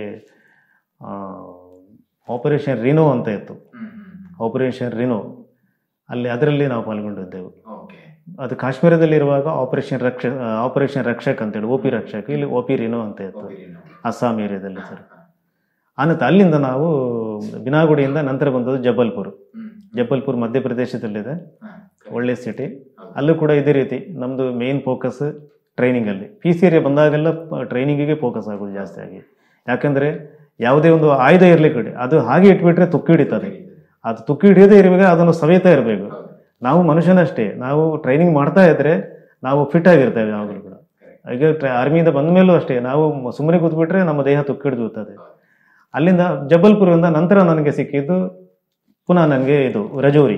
ಆಪರೇಷನ್ ರಿನೋ ಅಂತ ಇತ್ತು ಆಪರೇಷನ್ ರಿನೋ ಅಲ್ಲಿ ಅದರಲ್ಲಿ ನಾವು ಪಾಲ್ಗೊಂಡಿದ್ದೆವು ಅದು ಕಾಶ್ಮೀರದಲ್ಲಿರುವಾಗ ಆಪರೇಷನ್ ರಕ್ಷ ಆಪರೇಷನ್ ರಕ್ಷಕ್ ಅಂತೇಳಿ ಒ ಪಿ ರಕ್ಷಕ್ ಇಲ್ಲಿ ಒ ಪಿ ರಿನೋ ಅಂತ ಇತ್ತು ಅಸ್ಸಾಂ ಏರಿಯಾದಲ್ಲಿ ಸರ್ ಆನಂತರ ಅಲ್ಲಿಂದ ನಾವು ಬಿನಾಗುಡಿಯಿಂದ ನಂತರ ಬಂದದ್ದು ಜಬಲ್ಪುರ್ ಜಬಲ್ಪುರ್ ಮಧ್ಯಪ್ರದೇಶದಲ್ಲಿದೆ ಒಳ್ಳೆ ಸಿಟಿ ಅಲ್ಲೂ ಕೂಡ ಇದೇ ರೀತಿ ನಮ್ಮದು ಮೇನ್ ಫೋಕಸ್ ಟ್ರೈನಿಂಗಲ್ಲಿ ಪಿ ಸಿ ಏರಿಯಾ ಬಂದಾಗೆಲ್ಲ ಟ್ರೈನಿಂಗಿಗೆ ಫೋಕಸ್ ಆಗೋದು ಜಾಸ್ತಿ ಆಗಿ ಯಾಕಂದರೆ ಯಾವುದೇ ಒಂದು ಆಯುಧ ಇರಲಿ ಕಡೆ ಅದು ಹಾಗೆ ಇಟ್ಬಿಟ್ರೆ ತುಕ್ಕಿ ಹಿಡಿತದೆ ಅದು ತುಕ್ಕಿ ಹಿಡಿಯದೇ ಇರಬೇಕು ಅದನ್ನು ಸವೇತಾ ಇರಬೇಕು ನಾವು ಮನುಷ್ಯನಷ್ಟೇ ನಾವು ಟ್ರೈನಿಂಗ್ ಮಾಡ್ತಾ ಇದ್ರೆ ನಾವು ಫಿಟ್ ಆಗಿರ್ತೇವೆ ಯಾವಾಗಲೂ ಕೂಡ ಈಗ ಟ್ರೈ ಆರ್ಮಿಯಿಂದ ಬಂದ ಮೇಲೂ ಅಷ್ಟೇ ನಾವು ಸುಮ್ಮನೆ ಕೂತ್ಬಿಟ್ರೆ ನಮ್ಮ ದೇಹ ತುಕ್ಕಿ ಹಿಡಿದು ಹೋಗ್ತದೆ ಅಲ್ಲಿಂದ ಜಬಲ್ಪುರದಿಂದ ನಂತರ ನನಗೆ ಸಿಕ್ಕಿದ್ದು ಪುನಃ ನನಗೆ ಇದು ರಜೌರಿ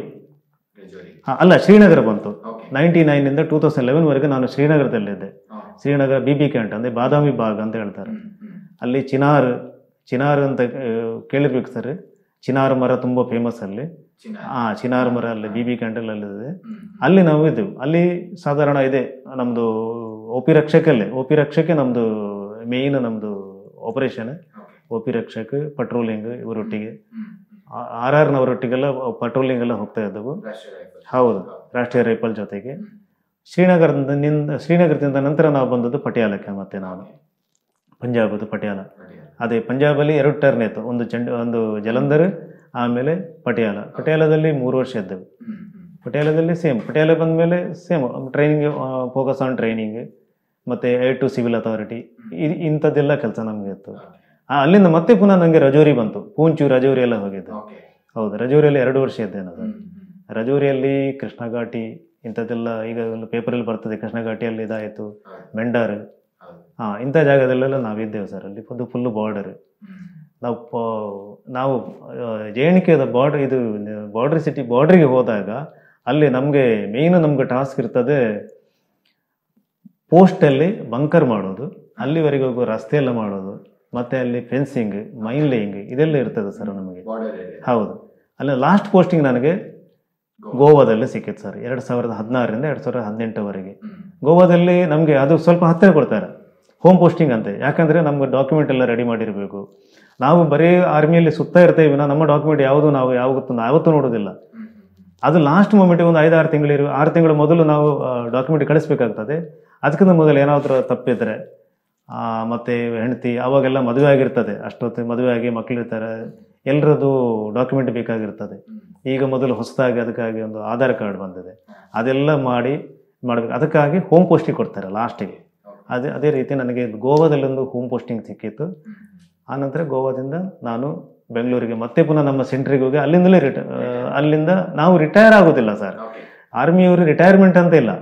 ಹಾ, ಅಲ್ಲ ಶ್ರೀನಗರ ಬಂತು ನೈಂಟಿ ನೈನಿಂದ ಟೂ ತೌಸಂಡ್ ಲೆವೆನ್ವರೆಗೆ ನಾನು ಶ್ರೀನಗರದಲ್ಲಿದ್ದೆ ಶ್ರೀನಗರ ಬಿ ಬಿ ಕ್ಯಾಂಟ್ ಅಂದರೆ ಬಾದಾಮಿ ಬಾಗ್ ಅಂತ ಹೇಳ್ತಾರೆ ಅಲ್ಲಿ ಚಿನಾರ್ ಚಿನಾರ್ ಅಂತ ಆ, ಕೇಳಿರ್ಬೇಕು ಸರ್ ಚಿನಾರ್ ಮರ ತುಂಬ ಫೇಮಸ್ ಅಲ್ಲಿ ಆ ಚಿನಾರ್ ಮರ ಅಲ್ಲಿ ಬಿ ಬಿ ಕ್ಯಾಂಟಲ್ ಇದೆ ಅಲ್ಲಿ ನಾವು ಇದ್ದೆವು ಅಲ್ಲಿ ಸಾಧಾರಣ ಇದೆ ನಮ್ಮದು ಒ ಪಿ ರಕ್ಷಕಲ್ಲೇ ಒ ಪಿ ರಕ್ಷಕ್ಕೆ ನಮ್ಮದು ಮೇಯ್ನ್ ನಮ್ಮದು operation O P Rakshak patrolling ಇವರೊಟ್ಟಿಗೆ ಆರ್ ಆರ್ನವರೊಟ್ಟಿಗೆಲ್ಲ ಪಟ್ರೋಲಿಂಗ್ ಎಲ್ಲ ಹೋಗ್ತಾ ಇದ್ದವು ಹೌದು ರಾಷ್ಟ್ರೀಯ ರೈಫಲ್ ಜೊತೆಗೆ ಶ್ರೀನಗರದಿಂದ ನಿಂದ ಶ್ರೀನಗರದಿಂದ ನಂತರ ನಾವು ಬಂದದ್ದು ಪಟಿಯಾಲಕ್ಕೆ ಮತ್ತೆ ನಾನು ಪಂಜಾಬದು ಪಟಿಯಾಲ ಅದೇ ಪಂಜಾಬಲ್ಲಿ ಎರಡು ಟರ್ನ್ ಇತ್ತು ಒಂದು ಚಂಡ ಒಂದು ಜಲಂಧರ್ ಆಮೇಲೆ ಪಟಿಯಾಲ ಪಟಿಯಾಲದಲ್ಲಿ ಮೂರು ವರ್ಷ ಇದ್ದೆವು ಪಟಿಯಾಲದಲ್ಲಿ ಸೇಮ್ ಪಟಿಯಾಲ ಬಂದ ಮೇಲೆ same training focus on training ಮತ್ತು ಏರ್ ಟು ಸಿವಿಲ್ ಅಥಾರಿಟಿ ಇಂಥದ್ದೆಲ್ಲ ಕೆಲಸ ನಮಗೆ ಇತ್ತು ಆ, ಅಲ್ಲಿಂದ ಮತ್ತೆ ಪುನಃ ನನಗೆ ರಜೌರಿ ಬಂತು ಪೂಂಚು ರಜೌರಿ ಎಲ್ಲ ಹೋಗಿದ್ದೆ ಹೌದು ರಜೌರಿಯಲ್ಲಿ ಎರಡು ವರ್ಷ ಇದ್ದೆ ನಾನು ರಜೌರಿಯಲ್ಲಿ ಕೃಷ್ಣ ಘಾಟಿ ಇಂಥದ್ದೆಲ್ಲ ಈಗ ಪೇಪರಲ್ಲಿ ಬರ್ತದೆ ಕೃಷ್ಣ ಘಾಟಿಯಲ್ಲಿ ಇದಾಯಿತು ಮೆಂಡಾರ್ ಹಾಂ ಇಂಥ ಜಾಗದಲ್ಲೆಲ್ಲ ನಾವಿದ್ದೇವೆ ಸರ್ ಅಲ್ಲಿ ಅದು ಫುಲ್ಲು ಬಾರ್ಡರ್ ನಾವು ಪ- ನಾವು ಜೆ ಎನ್ ಕೆದ ಬಾರ್ಡರ್ ಇದು ಬಾರ್ಡರ್ ಸಿಟಿ ಬಾರ್ಡ್ರಿಗೆ ಹೋದಾಗ ಅಲ್ಲಿ ನಮಗೆ ಮೇಯ್ನು ನಮ್ಗೆ ಟಾಸ್ಕ್ ಇರ್ತದೆ ಪೋಸ್ಟಲ್ಲಿ ಬಂಕರ್ ಮಾಡೋದು ಅಲ್ಲಿವರೆಗೆ ಹೋಗುವ ರಸ್ತೆ ಎಲ್ಲ ಮಾಡೋದು ಮತ್ತೆ ಅಲ್ಲಿ ಫೆನ್ಸಿಂಗ್ ಮೈನ್ ಲೇಯಿಂಗ್ ಇದೆಲ್ಲ ಇರ್ತದೆ ಸರ್ ನಮಗೆ ಹೌದು ಅಲ್ಲಿ ಲಾಸ್ಟ್ ಪೋಸ್ಟಿಂಗ್ ನನಗೆ ಗೋವಾದಲ್ಲಿ ಸಿಕ್ಕಿತ್ತು ಸರ್ ಎರಡು ಸಾವಿರದ ಹದಿನಾರರಿಂದ ಎರಡು ಸಾವಿರದ ಹದಿನೆಂಟರವರೆಗೆ ಗೋವಾದಲ್ಲಿ ನಮಗೆ ಅದು ಸ್ವಲ್ಪ ಹತ್ತಿರ ಕೊಡ್ತಾರೆ ಹೋಮ್ ಪೋಸ್ಟಿಂಗ್ ಅಂತೆ ಯಾಕಂದರೆ ನಮ್ಗೆ ಡಾಕ್ಯುಮೆಂಟ್ ಎಲ್ಲ ರೆಡಿ ಮಾಡಿರಬೇಕು ನಾವು ಬರೀ ಆರ್ಮಿಯಲ್ಲಿ ಸುತ್ತಾ ಇರ್ತೇವೆ ವಿನ ನಮ್ಮ ಡಾಕ್ಯುಮೆಂಟ್ ಯಾವುದು ನಾವು ಯಾವತ್ತೂ ಯಾವತ್ತೂ ನೋಡೋದಿಲ್ಲ ಅದು ಲಾಸ್ಟ್ ಮೂಮೆಂಟಿಗೆ ಒಂದು ಐದು ಆರು ತಿಂಗಳಿರು ಆರು ತಿಂಗಳ ಮೊದಲು ನಾವು ಡಾಕ್ಯುಮೆಂಟ್ ಕಳಿಸ್ಬೇಕಾಗ್ತದೆ ಅದಕ್ಕಿಂತ ಮೊದಲು ಏನಾದರೂ ತಪ್ಪಿದ್ರೆ ಆ, ಮತ್ತೆ ಹೆಂಡತಿ ಅವಾಗೆಲ್ಲ ಮದುವೆ ಆಗಿರ್ತದೆ ಅಷ್ಟೊತ್ತು ಮದುವೆ ಆಗಿ ಮಕ್ಕಳಿರ್ತಾರೆ ಎಲ್ಲರದ್ದು ಡಾಕ್ಯುಮೆಂಟ್ ಬೇಕಾಗಿರ್ತದೆ ಈಗ ಮೊದಲು ಹೊಸದಾಗಿ ಅದಕ್ಕಾಗಿ ಒಂದು ಆಧಾರ್ ಕಾರ್ಡ್ ಬಂದಿದೆ ಅದೆಲ್ಲ ಮಾಡಿ ಮಾಡಬೇಕು ಅದಕ್ಕಾಗಿ ಹೋಮ್ ಪೋಸ್ಟಿಂಗ್ ಕೊಡ್ತಾರೆ ಲಾಸ್ಟಿಗೆ ಅದೇ ಅದೇ ರೀತಿ ನನಗೆ ಗೋವಾದಲ್ಲೊಂದು ಹೋಮ್ ಪೋಸ್ಟಿಂಗ್ ಸಿಕ್ಕಿತ್ತು ಆನಂತರ ಗೋವಾದಿಂದ ನಾನು ಬೆಂಗಳೂರಿಗೆ ಮತ್ತೆ ಪುನಃ ನಮ್ಮ ಸೆಂಟ್ರಿಗೆ ಹೋಗಿ ಅಲ್ಲಿಂದಲೇ ರಿಟ ಅಲ್ಲಿಂದ ನಾವು ರಿಟೈರ್ ಆಗೋದಿಲ್ಲ ಸರ್ ಆರ್ಮಿಯವರು ರಿಟೈರ್ಮೆಂಟ್ ಅಂತ ಇಲ್ಲ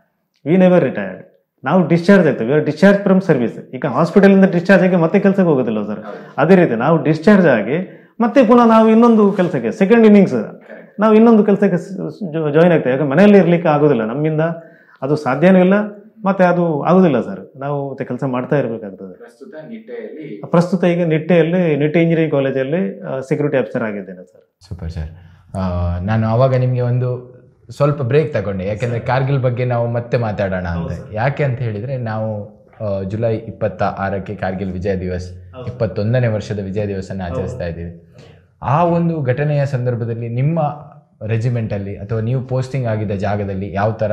ವಿ ನೆವರ್ ರಿಟೈರ್ಡ್ ನಾವು ಡಿಸ್ಚಾರ್ಜ್ ಆಗ್ತೇವೆ ಆರ್ ಡಿಸ್ಚಾರ್ಜ್ ಫ್ರಮ್ ಸರ್ವಿಸ್ ಈಗ ಹಾಸ್ಪಿಟಲಿಂದ ಡಿಸ್ಚಾರ್ಜ್ ಆಗಿ ಮತ್ತೆ ಕೆಲಸಕ್ಕೆ ಹೋಗೋದಿಲ್ಲ ಸರ್ ಅದೇ ರೀತಿ ನಾವು ಡಿಸ್ಚಾರ್ಜ್ ಆಗಿ ಮತ್ತೆ ಪುನಃ ನಾವು ಇನ್ನೊಂದು ಕೆಲಸಕ್ಕೆ ಸೆಕೆಂಡ್ ಇನ್ನಿಂಗ್ಸ್ ನಾವು ಇನ್ನೊಂದು ಕೆಲಸಕ್ಕೆ ಜಾಯಿನ್ ಆಗ್ತೇವೆ ಯಾಕಂದ್ರೆ ಮನೆಯಲ್ಲಿ ಇರ್ಲಿಕ್ಕೆ ಆಗೋದಿಲ್ಲ ನಮ್ಮಿಂದ ಅದು ಸಾಧ್ಯನೂ ಇಲ್ಲ ಮತ್ತೆ ಅದು ಆಗೋದಿಲ್ಲ ಸರ್ ನಾವು ಮತ್ತೆ ಕೆಲಸ ಮಾಡ್ತಾ ಇರಬೇಕಾಗ್ತದೆ ಪ್ರಸ್ತುತ ನಿಟ್ಟೆಯಲ್ಲಿ ಪ್ರಸ್ತುತ ಈಗ ನಿಟ್ಟೆಯಲ್ಲಿ ನಿಟ್ಟೆ ಇಂಜಿನಿಯರಿಂಗ್ ಕಾಲೇಜಲ್ಲಿ ಸೆಕ್ಯೂರಿಟಿ ಆಫೀಸರ್ ಆಗಿದ್ದೇನೆ ಸರ್ ಸೂಪರ್ ಸರ್ ನಾನು ಅವಾಗ ನಿಮಗೆ ಒಂದು ಸ್ವಲ್ಪ ಬ್ರೇಕ್ ತಗೊಂಡೆ ಯಾಕೆಂದರೆ ಕಾರ್ಗಿಲ್ ಬಗ್ಗೆ ನಾವು ಮತ್ತೆ ಮಾತಾಡೋಣ ಅಂತ ಯಾಕೆ ಅಂತ ಹೇಳಿದರೆ ನಾವು ಆ, ಜುಲೈ ಇಪ್ಪತ್ತ ಆರಕ್ಕೆ ಕಾರ್ಗಿಲ್ ವಿಜಯ ದಿವಸ್ ಇಪ್ಪತ್ತೊಂದನೇ ವರ್ಷದ ವಿಜಯ ದಿವಸನ ಆಚರಿಸ್ತಾ ಇದ್ದೀವಿ ಆ ಒಂದು ಘಟನೆಯ ಸಂದರ್ಭದಲ್ಲಿ ನಿಮ್ಮ ರೆಜಿಮೆಂಟಲ್ಲಿ ಅಥವಾ ನೀವು ಪೋಸ್ಟಿಂಗ್ ಆಗಿದ್ದ ಜಾಗದಲ್ಲಿ ಯಾವ ಥರ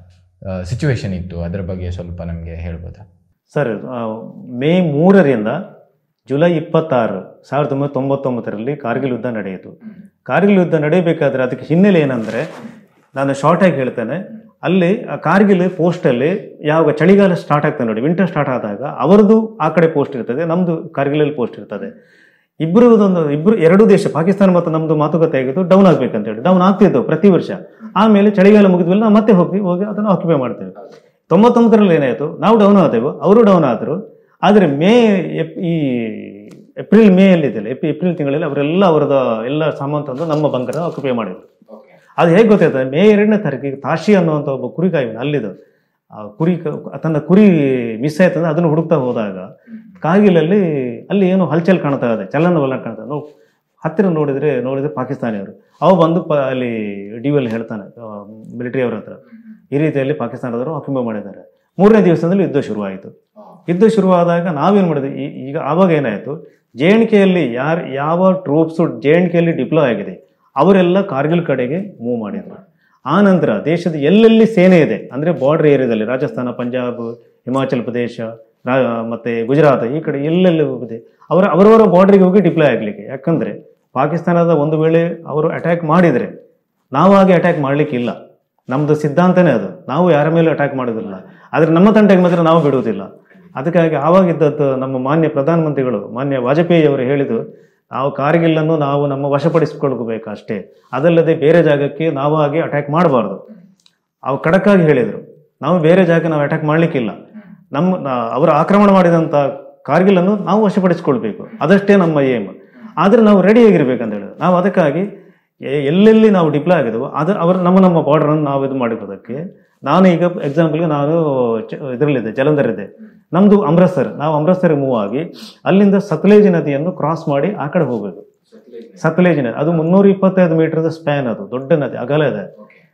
ಸಿಚುವೇಶನ್ ಇತ್ತು ಅದರ ಬಗ್ಗೆ ಸ್ವಲ್ಪ ನಮಗೆ ಹೇಳ್ಬೋದಾ ಸರ್ ಆ, ಮೇ ಮೂರರಿಂದ ಜುಲೈ ಇಪ್ಪತ್ತಾರು ಸಾವಿರದ ಒಂಬೈನೂರ ತೊಂಬತ್ತೊಂಬತ್ತರಲ್ಲಿ ಕಾರ್ಗಿಲ್ ಯುದ್ಧ ನಡೆಯಿತು ಕಾರ್ಗಿಲ್ ಯುದ್ಧ ನಡೆಯಬೇಕಾದ್ರೆ ಅದಕ್ಕೆ ಹಿನ್ನೆಲೆ ಏನಂದರೆ ನಾನು ಶಾರ್ಟ್ ಆಗಿ ಹೇಳ್ತೇನೆ ಅಲ್ಲಿ ಆ ಕಾರ್ಗಿಲ್ ಪೋಸ್ಟಲ್ಲಿ ಯಾವಾಗ ಚಳಿಗಾಲ ಸ್ಟಾರ್ಟ್ ಆಗ್ತದೆ ನೋಡಿ ವಿಂಟರ್ ಸ್ಟಾರ್ಟ್ ಆದಾಗ ಅವರದ್ದು ಆ ಕಡೆ ಪೋಸ್ಟ್ ಇರ್ತದೆ ನಮ್ಮದು ಕಾರ್ಗಿಲಲ್ಲಿ ಪೋಸ್ಟ್ ಇರ್ತದೆ ಇಬ್ಬರು ಒಂದು ಇಬ್ಬರು ಎರಡು ದೇಶ ಪಾಕಿಸ್ತಾನ ಮತ್ತು ನಮ್ಮದು ಮಾತುಕತೆ ಆಗಿದ್ದು ಡೌನ್ ಆಗ್ಬೇಕಂತ ಹೇಳಿ ಡೌನ್ ಆಗ್ತಿದ್ದವು ಪ್ರತಿ ವರ್ಷ ಆಮೇಲೆ ಚಳಿಗಾಲ ಮುಗಿದ್ಮೇಲೆ ನಾವು ಮತ್ತೆ ಹೋಗಿ ಹೋಗಿ ಅದನ್ನು ಆಕ್ಯುಪೈ ಮಾಡ್ತೇವೆ ತೊಂಬತ್ತೊಂಬತ್ತರಲ್ಲಿ ಏನಾಯಿತು ನಾವು ಡೌನ್ ಆದೆವು ಅವರು ಡೌನ್ ಆದರು ಆದರೆ ಮೇ ಎಪ್- ಈ ಏಪ್ರಿಲ್ ಮೇ ಎಲ್ಲಿದೆಯಲ್ಲ ಏಪ್- ಏಪ್ರಿಲ್ ತಿಂಗಳಲ್ಲಿ ಅವರೆಲ್ಲ ಅವರದ ಎಲ್ಲ ಸಾಮಾನು ತಂದು ನಮ್ಮ ಬಂಕರ್ ಆಕ್ಯುಪೈ ಮಾಡಿದ್ರು ಅದು ಹೇಗೆ ಗೊತ್ತಾಯ್ತದೆ ಮೇ ಎರಡನೇ ತಾರೀಕಿಗೆ ತಾಶಿ ಅನ್ನುವಂಥ ಒಬ್ಬ ಕುರಿ ಕಾಯುವನು ಅಲ್ಲಿದ್ದು ಆ ಕುರಿ ಕ- ತನ್ನ ಕುರಿ ಮಿಸ್ ಆಯ್ತಂದ್ರೆ ಅದನ್ನು ಹುಡುಕ್ತಾ ಹೋದಾಗ ಕಾರ್ಗಿಲಲ್ಲಿ ಅಲ್ಲಿ ಏನು ಹಲ್ಚಲ್ ಕಾಣ್ತಾ ಇದೆ ಚಲನವಲನ ಕಾಣ್ತಾ ಇದೆ ನಾವು ಹತ್ತಿರ ನೋಡಿದ್ರೆ ನೋಡಿದ್ರೆ ಪಾಕಿಸ್ತಾನಿಯವರು ಅವ ಬಂದು ಪ ಅಲ್ಲಿ ಡಿ ಎಲ್ ಹೇಳ್ತಾನೆ ಮಿಲಿಟರಿ ಅವ್ರ ಹತ್ರ ಈ ರೀತಿಯಲ್ಲಿ ಪಾಕಿಸ್ತಾನದವರು ಆಕ್ಯುಪೈ ಮಾಡಿದ್ದಾರೆ ಮೂರನೇ ದಿವಸದಲ್ಲಿ ಯುದ್ಧ ಶುರುವಾಯಿತು ಯುದ್ಧ ಶುರುವಾದಾಗ ನಾವೇನು ಮಾಡಿದ್ವಿ ಈ- ಈಗ ಆವಾಗ ಏನಾಯಿತು ಜೆ ಎನ್ ಕೆಯಲ್ಲಿ ಯಾರು ಯಾವ ಟ್ರೂಪ್ಸು ಜೆ ಎನ್ ಕೆಯಲ್ಲಿ ಡಿಪ್ಲಾಯ್ ಆಗಿದೆ ಅವರೆಲ್ಲ ಕಾರ್ಗಿಲ್ ಕಡೆಗೆ ಮೂವ್ ಮಾಡಿದ್ರು ಆ ನಂತರ ದೇಶದ ಎಲ್ಲೆಲ್ಲಿ ಸೇನೆ ಇದೆ ಅಂದರೆ ಬಾರ್ಡರ್ ಏರಿಯಾದಲ್ಲಿ ರಾಜಸ್ಥಾನ ಪಂಜಾಬ್ ಹಿಮಾಚಲ ಪ್ರದೇಶ ರಾ ಮತ್ತು ಗುಜರಾತ್ ಈ ಕಡೆ ಎಲ್ಲೆಲ್ಲಿ ಹೋಗಿದೆ ಅವರ ಅವರವರ ಬಾರ್ಡ್ರಿಗೆ ಹೋಗಿ ಡಿಪ್ಲಾಯ್ ಆಗಲಿಕ್ಕೆ ಯಾಕಂದರೆ ಪಾಕಿಸ್ತಾನದ ಒಂದು ವೇಳೆ ಅವರು ಅಟ್ಯಾಕ್ ಮಾಡಿದರೆ ನಾವು ಹಾಗೆ ಅಟ್ಯಾಕ್ ಮಾಡಲಿಕ್ಕಿಲ್ಲ ನಮ್ಮದು ಸಿದ್ಧಾಂತನೇ ಅದು ನಾವು ಯಾರ ಮೇಲೂ ಅಟ್ಯಾಕ್ ಮಾಡೋದಿಲ್ಲ ಆದರೆ ನಮ್ಮ ತಂಟೆಗೆ ಮಾತ್ರ ನಾವು ಬಿಡುವುದಿಲ್ಲ ಅದಕ್ಕಾಗಿ ಆವಾಗಿದ್ದದ್ದು ನಮ್ಮ ಮಾನ್ಯ ಪ್ರಧಾನಮಂತ್ರಿಗಳು ಮಾನ್ಯ ವಾಜಪೇಯಿ ಅವರು ಹೇಳಿದ್ದು ನಾವು ಕಾರ್ಗಿಲ್ಲನ್ನು ನಾವು ನಮ್ಮ ವಶಪಡಿಸಿಕೊಳ್ಬೇಕು ಅಷ್ಟೇ ಅದಲ್ಲದೆ ಬೇರೆ ಜಾಗಕ್ಕೆ ನಾವು ಹಾಗೆ ಅಟ್ಯಾಕ್ ಮಾಡಬಾರ್ದು ಅವ್ರು ಖಡಕ್ಕಾಗಿ ಹೇಳಿದರು ನಾವು ಬೇರೆ ಜಾಗ ನಾವು ಅಟ್ಯಾಕ್ ಮಾಡಲಿಕ್ಕಿಲ್ಲ ನಮ್ಮ ನಾ- ಅವರು ಆಕ್ರಮಣ ಮಾಡಿದಂಥ ಕಾರ್ಗಿಲನ್ನು ನಾವು ವಶಪಡಿಸಿಕೊಳ್ಬೇಕು ಅದಷ್ಟೇ ನಮ್ಮ ಏಮ್ ಆದರೆ ನಾವು ರೆಡಿ ಆಗಿರ್ಬೇಕಂತ ಹೇಳಿದ್ರು ನಾವು ಅದಕ್ಕಾಗಿ ಎ- ಎಲ್ಲೆಲ್ಲಿ ನಾವು ಡಿಪ್ಲಾಯ್ ಆಗಿದೆವೋ ಅದು ಅವರು ನಮ್ಮ ನಮ್ಮ ಬಾರ್ಡರನ್ನು ನಾವು ಇದು ಮಾಡಿರೋದಕ್ಕೆ ನಾನು ಈಗ ಎಕ್ಸಾಂಪಲ್ಗೆ ನಾನು ಚ- ಇದರಲ್ಲಿದ್ದೆ ಜಲಂಧರಿದ್ದೆ ನಮ್ಮದು ಅಮೃತ್ಸರ್ ನಾವು ಅಮೃತ್ಸರ್ಗೆ ಮೂವ್ ಆಗಿ ಅಲ್ಲಿಂದ ಸತ್ಲೇಜ್ ನದಿಯನ್ನು ಕ್ರಾಸ್ ಮಾಡಿ ಆ ಕಡೆ ಹೋಗಬೇಕು ಸತ್ಲೇಜ್ ನದಿ ಅದು ಮುನ್ನೂರ ಇಪ್ಪತ್ತೈದು ಮೀಟರ್ದ ಸ್ಪ್ಯಾನ್ ಅದು ದೊಡ್ಡ ನದಿ ಅಗಲ ಇದೆ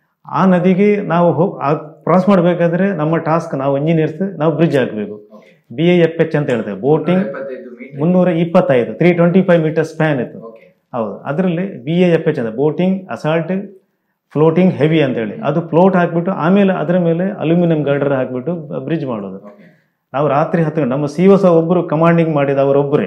ಆ ನದಿಗೆ ನಾವು ಹೋಗಿ ಕ್ರಾಸ್ ಮಾಡಬೇಕಾದ್ರೆ ನಮ್ಮ ಟಾಸ್ಕ್ ನಾವು ಇಂಜಿನಿಯರ್ಸ್ ನಾವು ಬ್ರಿಡ್ಜ್ ಹಾಕಬೇಕು ಬಿ ಎ ಎಫ್ ಎಚ್ ಅಂತ ಹೇಳ್ತೇವೆ ಬೋಟಿಂಗ್ ಮುನ್ನೂರ ಇಪ್ಪತ್ತೈದು three twenty five metre span ಇತ್ತು ಹೌದು ಅದರಲ್ಲಿ ಬಿ ಎ ಎಫ್ ಎಚ್ ಅಂತ ಬೋಟಿಂಗ್ ಅಸಾಲ್ಟ್ ಫ್ಲೋಟಿಂಗ್ ಹೆವಿ ಅಂತೇಳಿ ಅದು ಫ್ಲೋಟ್ ಹಾಕ್ಬಿಟ್ಟು ಆಮೇಲೆ ಅದರ ಮೇಲೆ ಅಲ್ಯೂಮಿನಿಯಂ ಗರ್ಡರ್ ಹಾಕ್ಬಿಟ್ಟು ಬ್ರಿಡ್ಜ್ ಮಾಡೋದು ನಾವು ರಾತ್ರಿ ಹತ್ತು ಗಂಟೆ ನಮ್ಮ ಸಿ ಒ ಸಹ ಒಬ್ಬರು ಕಮಾಂಡಿಂಗ್ ಮಾಡಿದ ಅವರೊಬ್ಬರೇ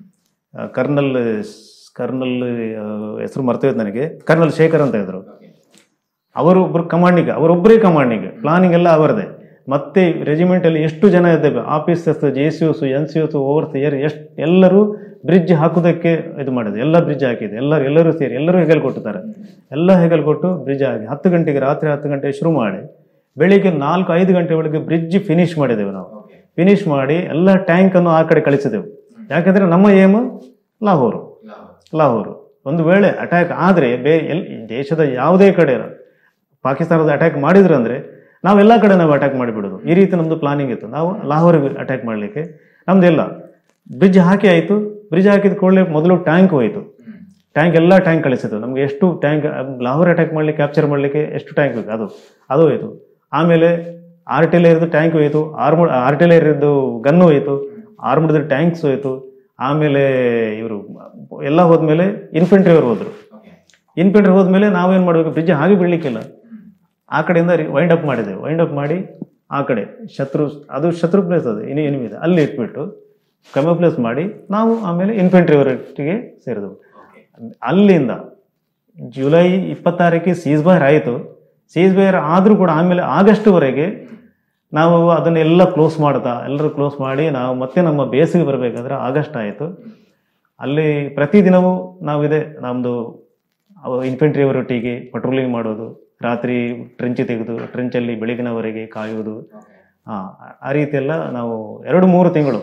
ಕರ್ನಲ್ ಕರ್ನಲ್ ಹೆಸರು ಮರ್ತೋಯ್ತು ನನಗೆ ಕರ್ನಲ್ ಶೇಖರ್ ಅಂತ ಇದ್ರು ಅವರು ಒಬ್ಬರು ಕಮಾಂಡಿಂಗ್ ಅವರೊಬ್ಬರೇ ಕಮಾಂಡಿಂಗ್ ಪ್ಲಾನಿಂಗ್ ಎಲ್ಲ ಅವರದೇ ಮತ್ತೆ ರೆಜಿಮೆಂಟಲ್ಲಿ ಎಷ್ಟು ಜನ ಇದ್ದೇವೆ officers J C S N C S ORs ಏರ್ ಎಷ್ಟು ಎಲ್ಲರೂ ಬ್ರಿಡ್ಜ್ ಹಾಕುವುದಕ್ಕೆ ಇದು ಮಾಡಿದೆ ಎಲ್ಲ ಬ್ರಿಡ್ಜ್ ಹಾಕಿದೆ ಎಲ್ಲರೂ ಎಲ್ಲರೂ ಸೇರಿ ಎಲ್ಲರೂ ಹೆಗಲ್ ಕೊಟ್ಟಿದ್ದಾರೆ ಎಲ್ಲ ಹೆಗಲ್ ಕೊಟ್ಟು ಬ್ರಿಡ್ಜ್ ಹಾಕಿ ಹತ್ತು ಗಂಟೆಗೆ ರಾತ್ರಿ ಹತ್ತು ಗಂಟೆ ಶುರು ಮಾಡಿ ಬೆಳಿಗ್ಗೆ ನಾಲ್ಕು ಐದು ಗಂಟೆ ಒಳಗೆ ಬ್ರಿಡ್ಜ್ ಫಿನಿಶ್ ಮಾಡಿದೆವು ನಾವು ಫಿನಿಶ್ ಮಾಡಿ ಎಲ್ಲ ಟ್ಯಾಂಕನ್ನು ಆ ಕಡೆ ಕಳಿಸಿದೆವು ಯಾಕಂದರೆ ನಮ್ಮ ಏಮ್ ಲಾಹೋರು ಲಾಹೋರು ಒಂದು ವೇಳೆ ಅಟ್ಯಾಕ್ ಆದರೆ ಬೇ ಎಲ್ ದೇಶದ ಯಾವುದೇ ಕಡೆ ಪಾಕಿಸ್ತಾನದ ಅಟ್ಯಾಕ್ ಮಾಡಿದ್ರು ಅಂದರೆ ನಾವೆಲ್ಲ ಕಡೆ ನಾವು ಅಟ್ಯಾಕ್ ಮಾಡಿಬಿಡೋದು ಈ ರೀತಿ ನಮ್ಮದು ಪ್ಲಾನಿಂಗ್ ಇತ್ತು ನಾವು ಲಾಹೋರಿಗೆ ಅಟ್ಯಾಕ್ ಮಾಡಲಿಕ್ಕೆ ನಮ್ದೆಲ್ಲ ಬ್ರಿಡ್ಜ್ ಹಾಕಿ ಆಯಿತು ಬ್ರಿಡ್ಜ್ ಹಾಕಿದ ಕೂಡಲೇ ಮೊದಲು ಟ್ಯಾಂಕ್ ಹೋಯಿತು ಟ್ಯಾಂಕ್ ಎಲ್ಲ ಟ್ಯಾಂಕ್ ಕಳಿಸಿದ್ದು ನಮಗೆ ಎಷ್ಟು ಟ್ಯಾಂಕ್ ಲಾಹೋರ್ ಅಟ್ಯಾಕ್ ಮಾಡಲಿಕ್ಕೆ ಕ್ಯಾಪ್ಚರ್ ಮಾಡಲಿಕ್ಕೆ ಎಷ್ಟು ಟ್ಯಾಂಕ್ ಬೇಕು ಅದು ಅದು ಹೋಯಿತು ಆಮೇಲೆ ಆರ್ಟಿಲರಿದು ಟ್ಯಾಂಕ್ ಹೋಯಿತು ಆರ್ಮ್ ಆರ್ಟಿಲರಿದು ಗನ್ನು ಹೋಯಿತು ಆರ್ಮ್ಡ್ ಟ್ಯಾಂಕ್ಸ್ ಹೋಯಿತು ಆಮೇಲೆ ಇವರು ಎಲ್ಲ ಹೋದ್ಮೇಲೆ ಇನ್ಫೆಂಟ್ರಿ ಅವರು ಹೋದರು ಇನ್ಫೆಂಟ್ರಿ ಹೋದ್ಮೇಲೆ ನಾವೇನು ಮಾಡಬೇಕು ಬ್ರಿಡ್ಜ್ ಹಾಗೆ ಬೀಳಲಿಕ್ಕಿಲ್ಲ ಆ ಕಡೆಯಿಂದ ವೈಂಡ್ ಅಪ್ ಮಾಡಿದೆವು ವೈಂಡ್ ಅಪ್ ಮಾಡಿ ಆ ಕಡೆ ಶತ್ರು ಅದು ಶತ್ರು ಪ್ಲೇಸ್ ಅದು ಇನ್ನು ಎನಿಮಿ ಇದೆ ಅಲ್ಲಿ ಇಟ್ಬಿಟ್ಟು ಪ್ಲೇಸ್ ಮಾಡಿ ನಾವು ಆಮೇಲೆ ಇನ್ಫೆಂಟ್ರಿ ಅವರೊಟ್ಟಿಗೆ ಸೇರಿದೆವು ಅಲ್ಲಿಂದ ಜುಲೈ ಇಪ್ಪತ್ತಾರಕ್ಕೆ ಸೀಸ್ ಬೈರ್ ಆಯಿತು ಸೀಸ್ ಬೈರ್ ಆದರೂ ಕೂಡ ಆಮೇಲೆ ಆಗಸ್ಟ್ವರೆಗೆ ನಾವು ಅದನ್ನೆಲ್ಲ ಕ್ಲೋಸ್ ಮಾಡ್ತಾ ಎಲ್ಲರೂ ಕ್ಲೋಸ್ ಮಾಡಿ ನಾವು ಮತ್ತೆ ನಮ್ಮ ಬೇಸಿಗೆ ಬರಬೇಕಾದ್ರೆ ಆಗಸ್ಟ್ ಆಯಿತು ಅಲ್ಲಿ ಪ್ರತಿದಿನವೂ ನಾವಿದೆ ನಮ್ಮದು ಇನ್ಫೆಂಟ್ರಿ ಅವರೊಟ್ಟಿಗೆ ಪಟ್ರೋಲಿಂಗ್ ಮಾಡೋದು ರಾತ್ರಿ ಟ್ರೆಂಚ್ ತೆಗೆದು ಟ್ರೆಂಚಲ್ಲಿ ಬೆಳಗಿನವರೆಗೆ ಕಾಯುವುದು ಹಾಂ ಆ ರೀತಿ ಎಲ್ಲ ನಾವು ಎರಡು ಮೂರು ತಿಂಗಳು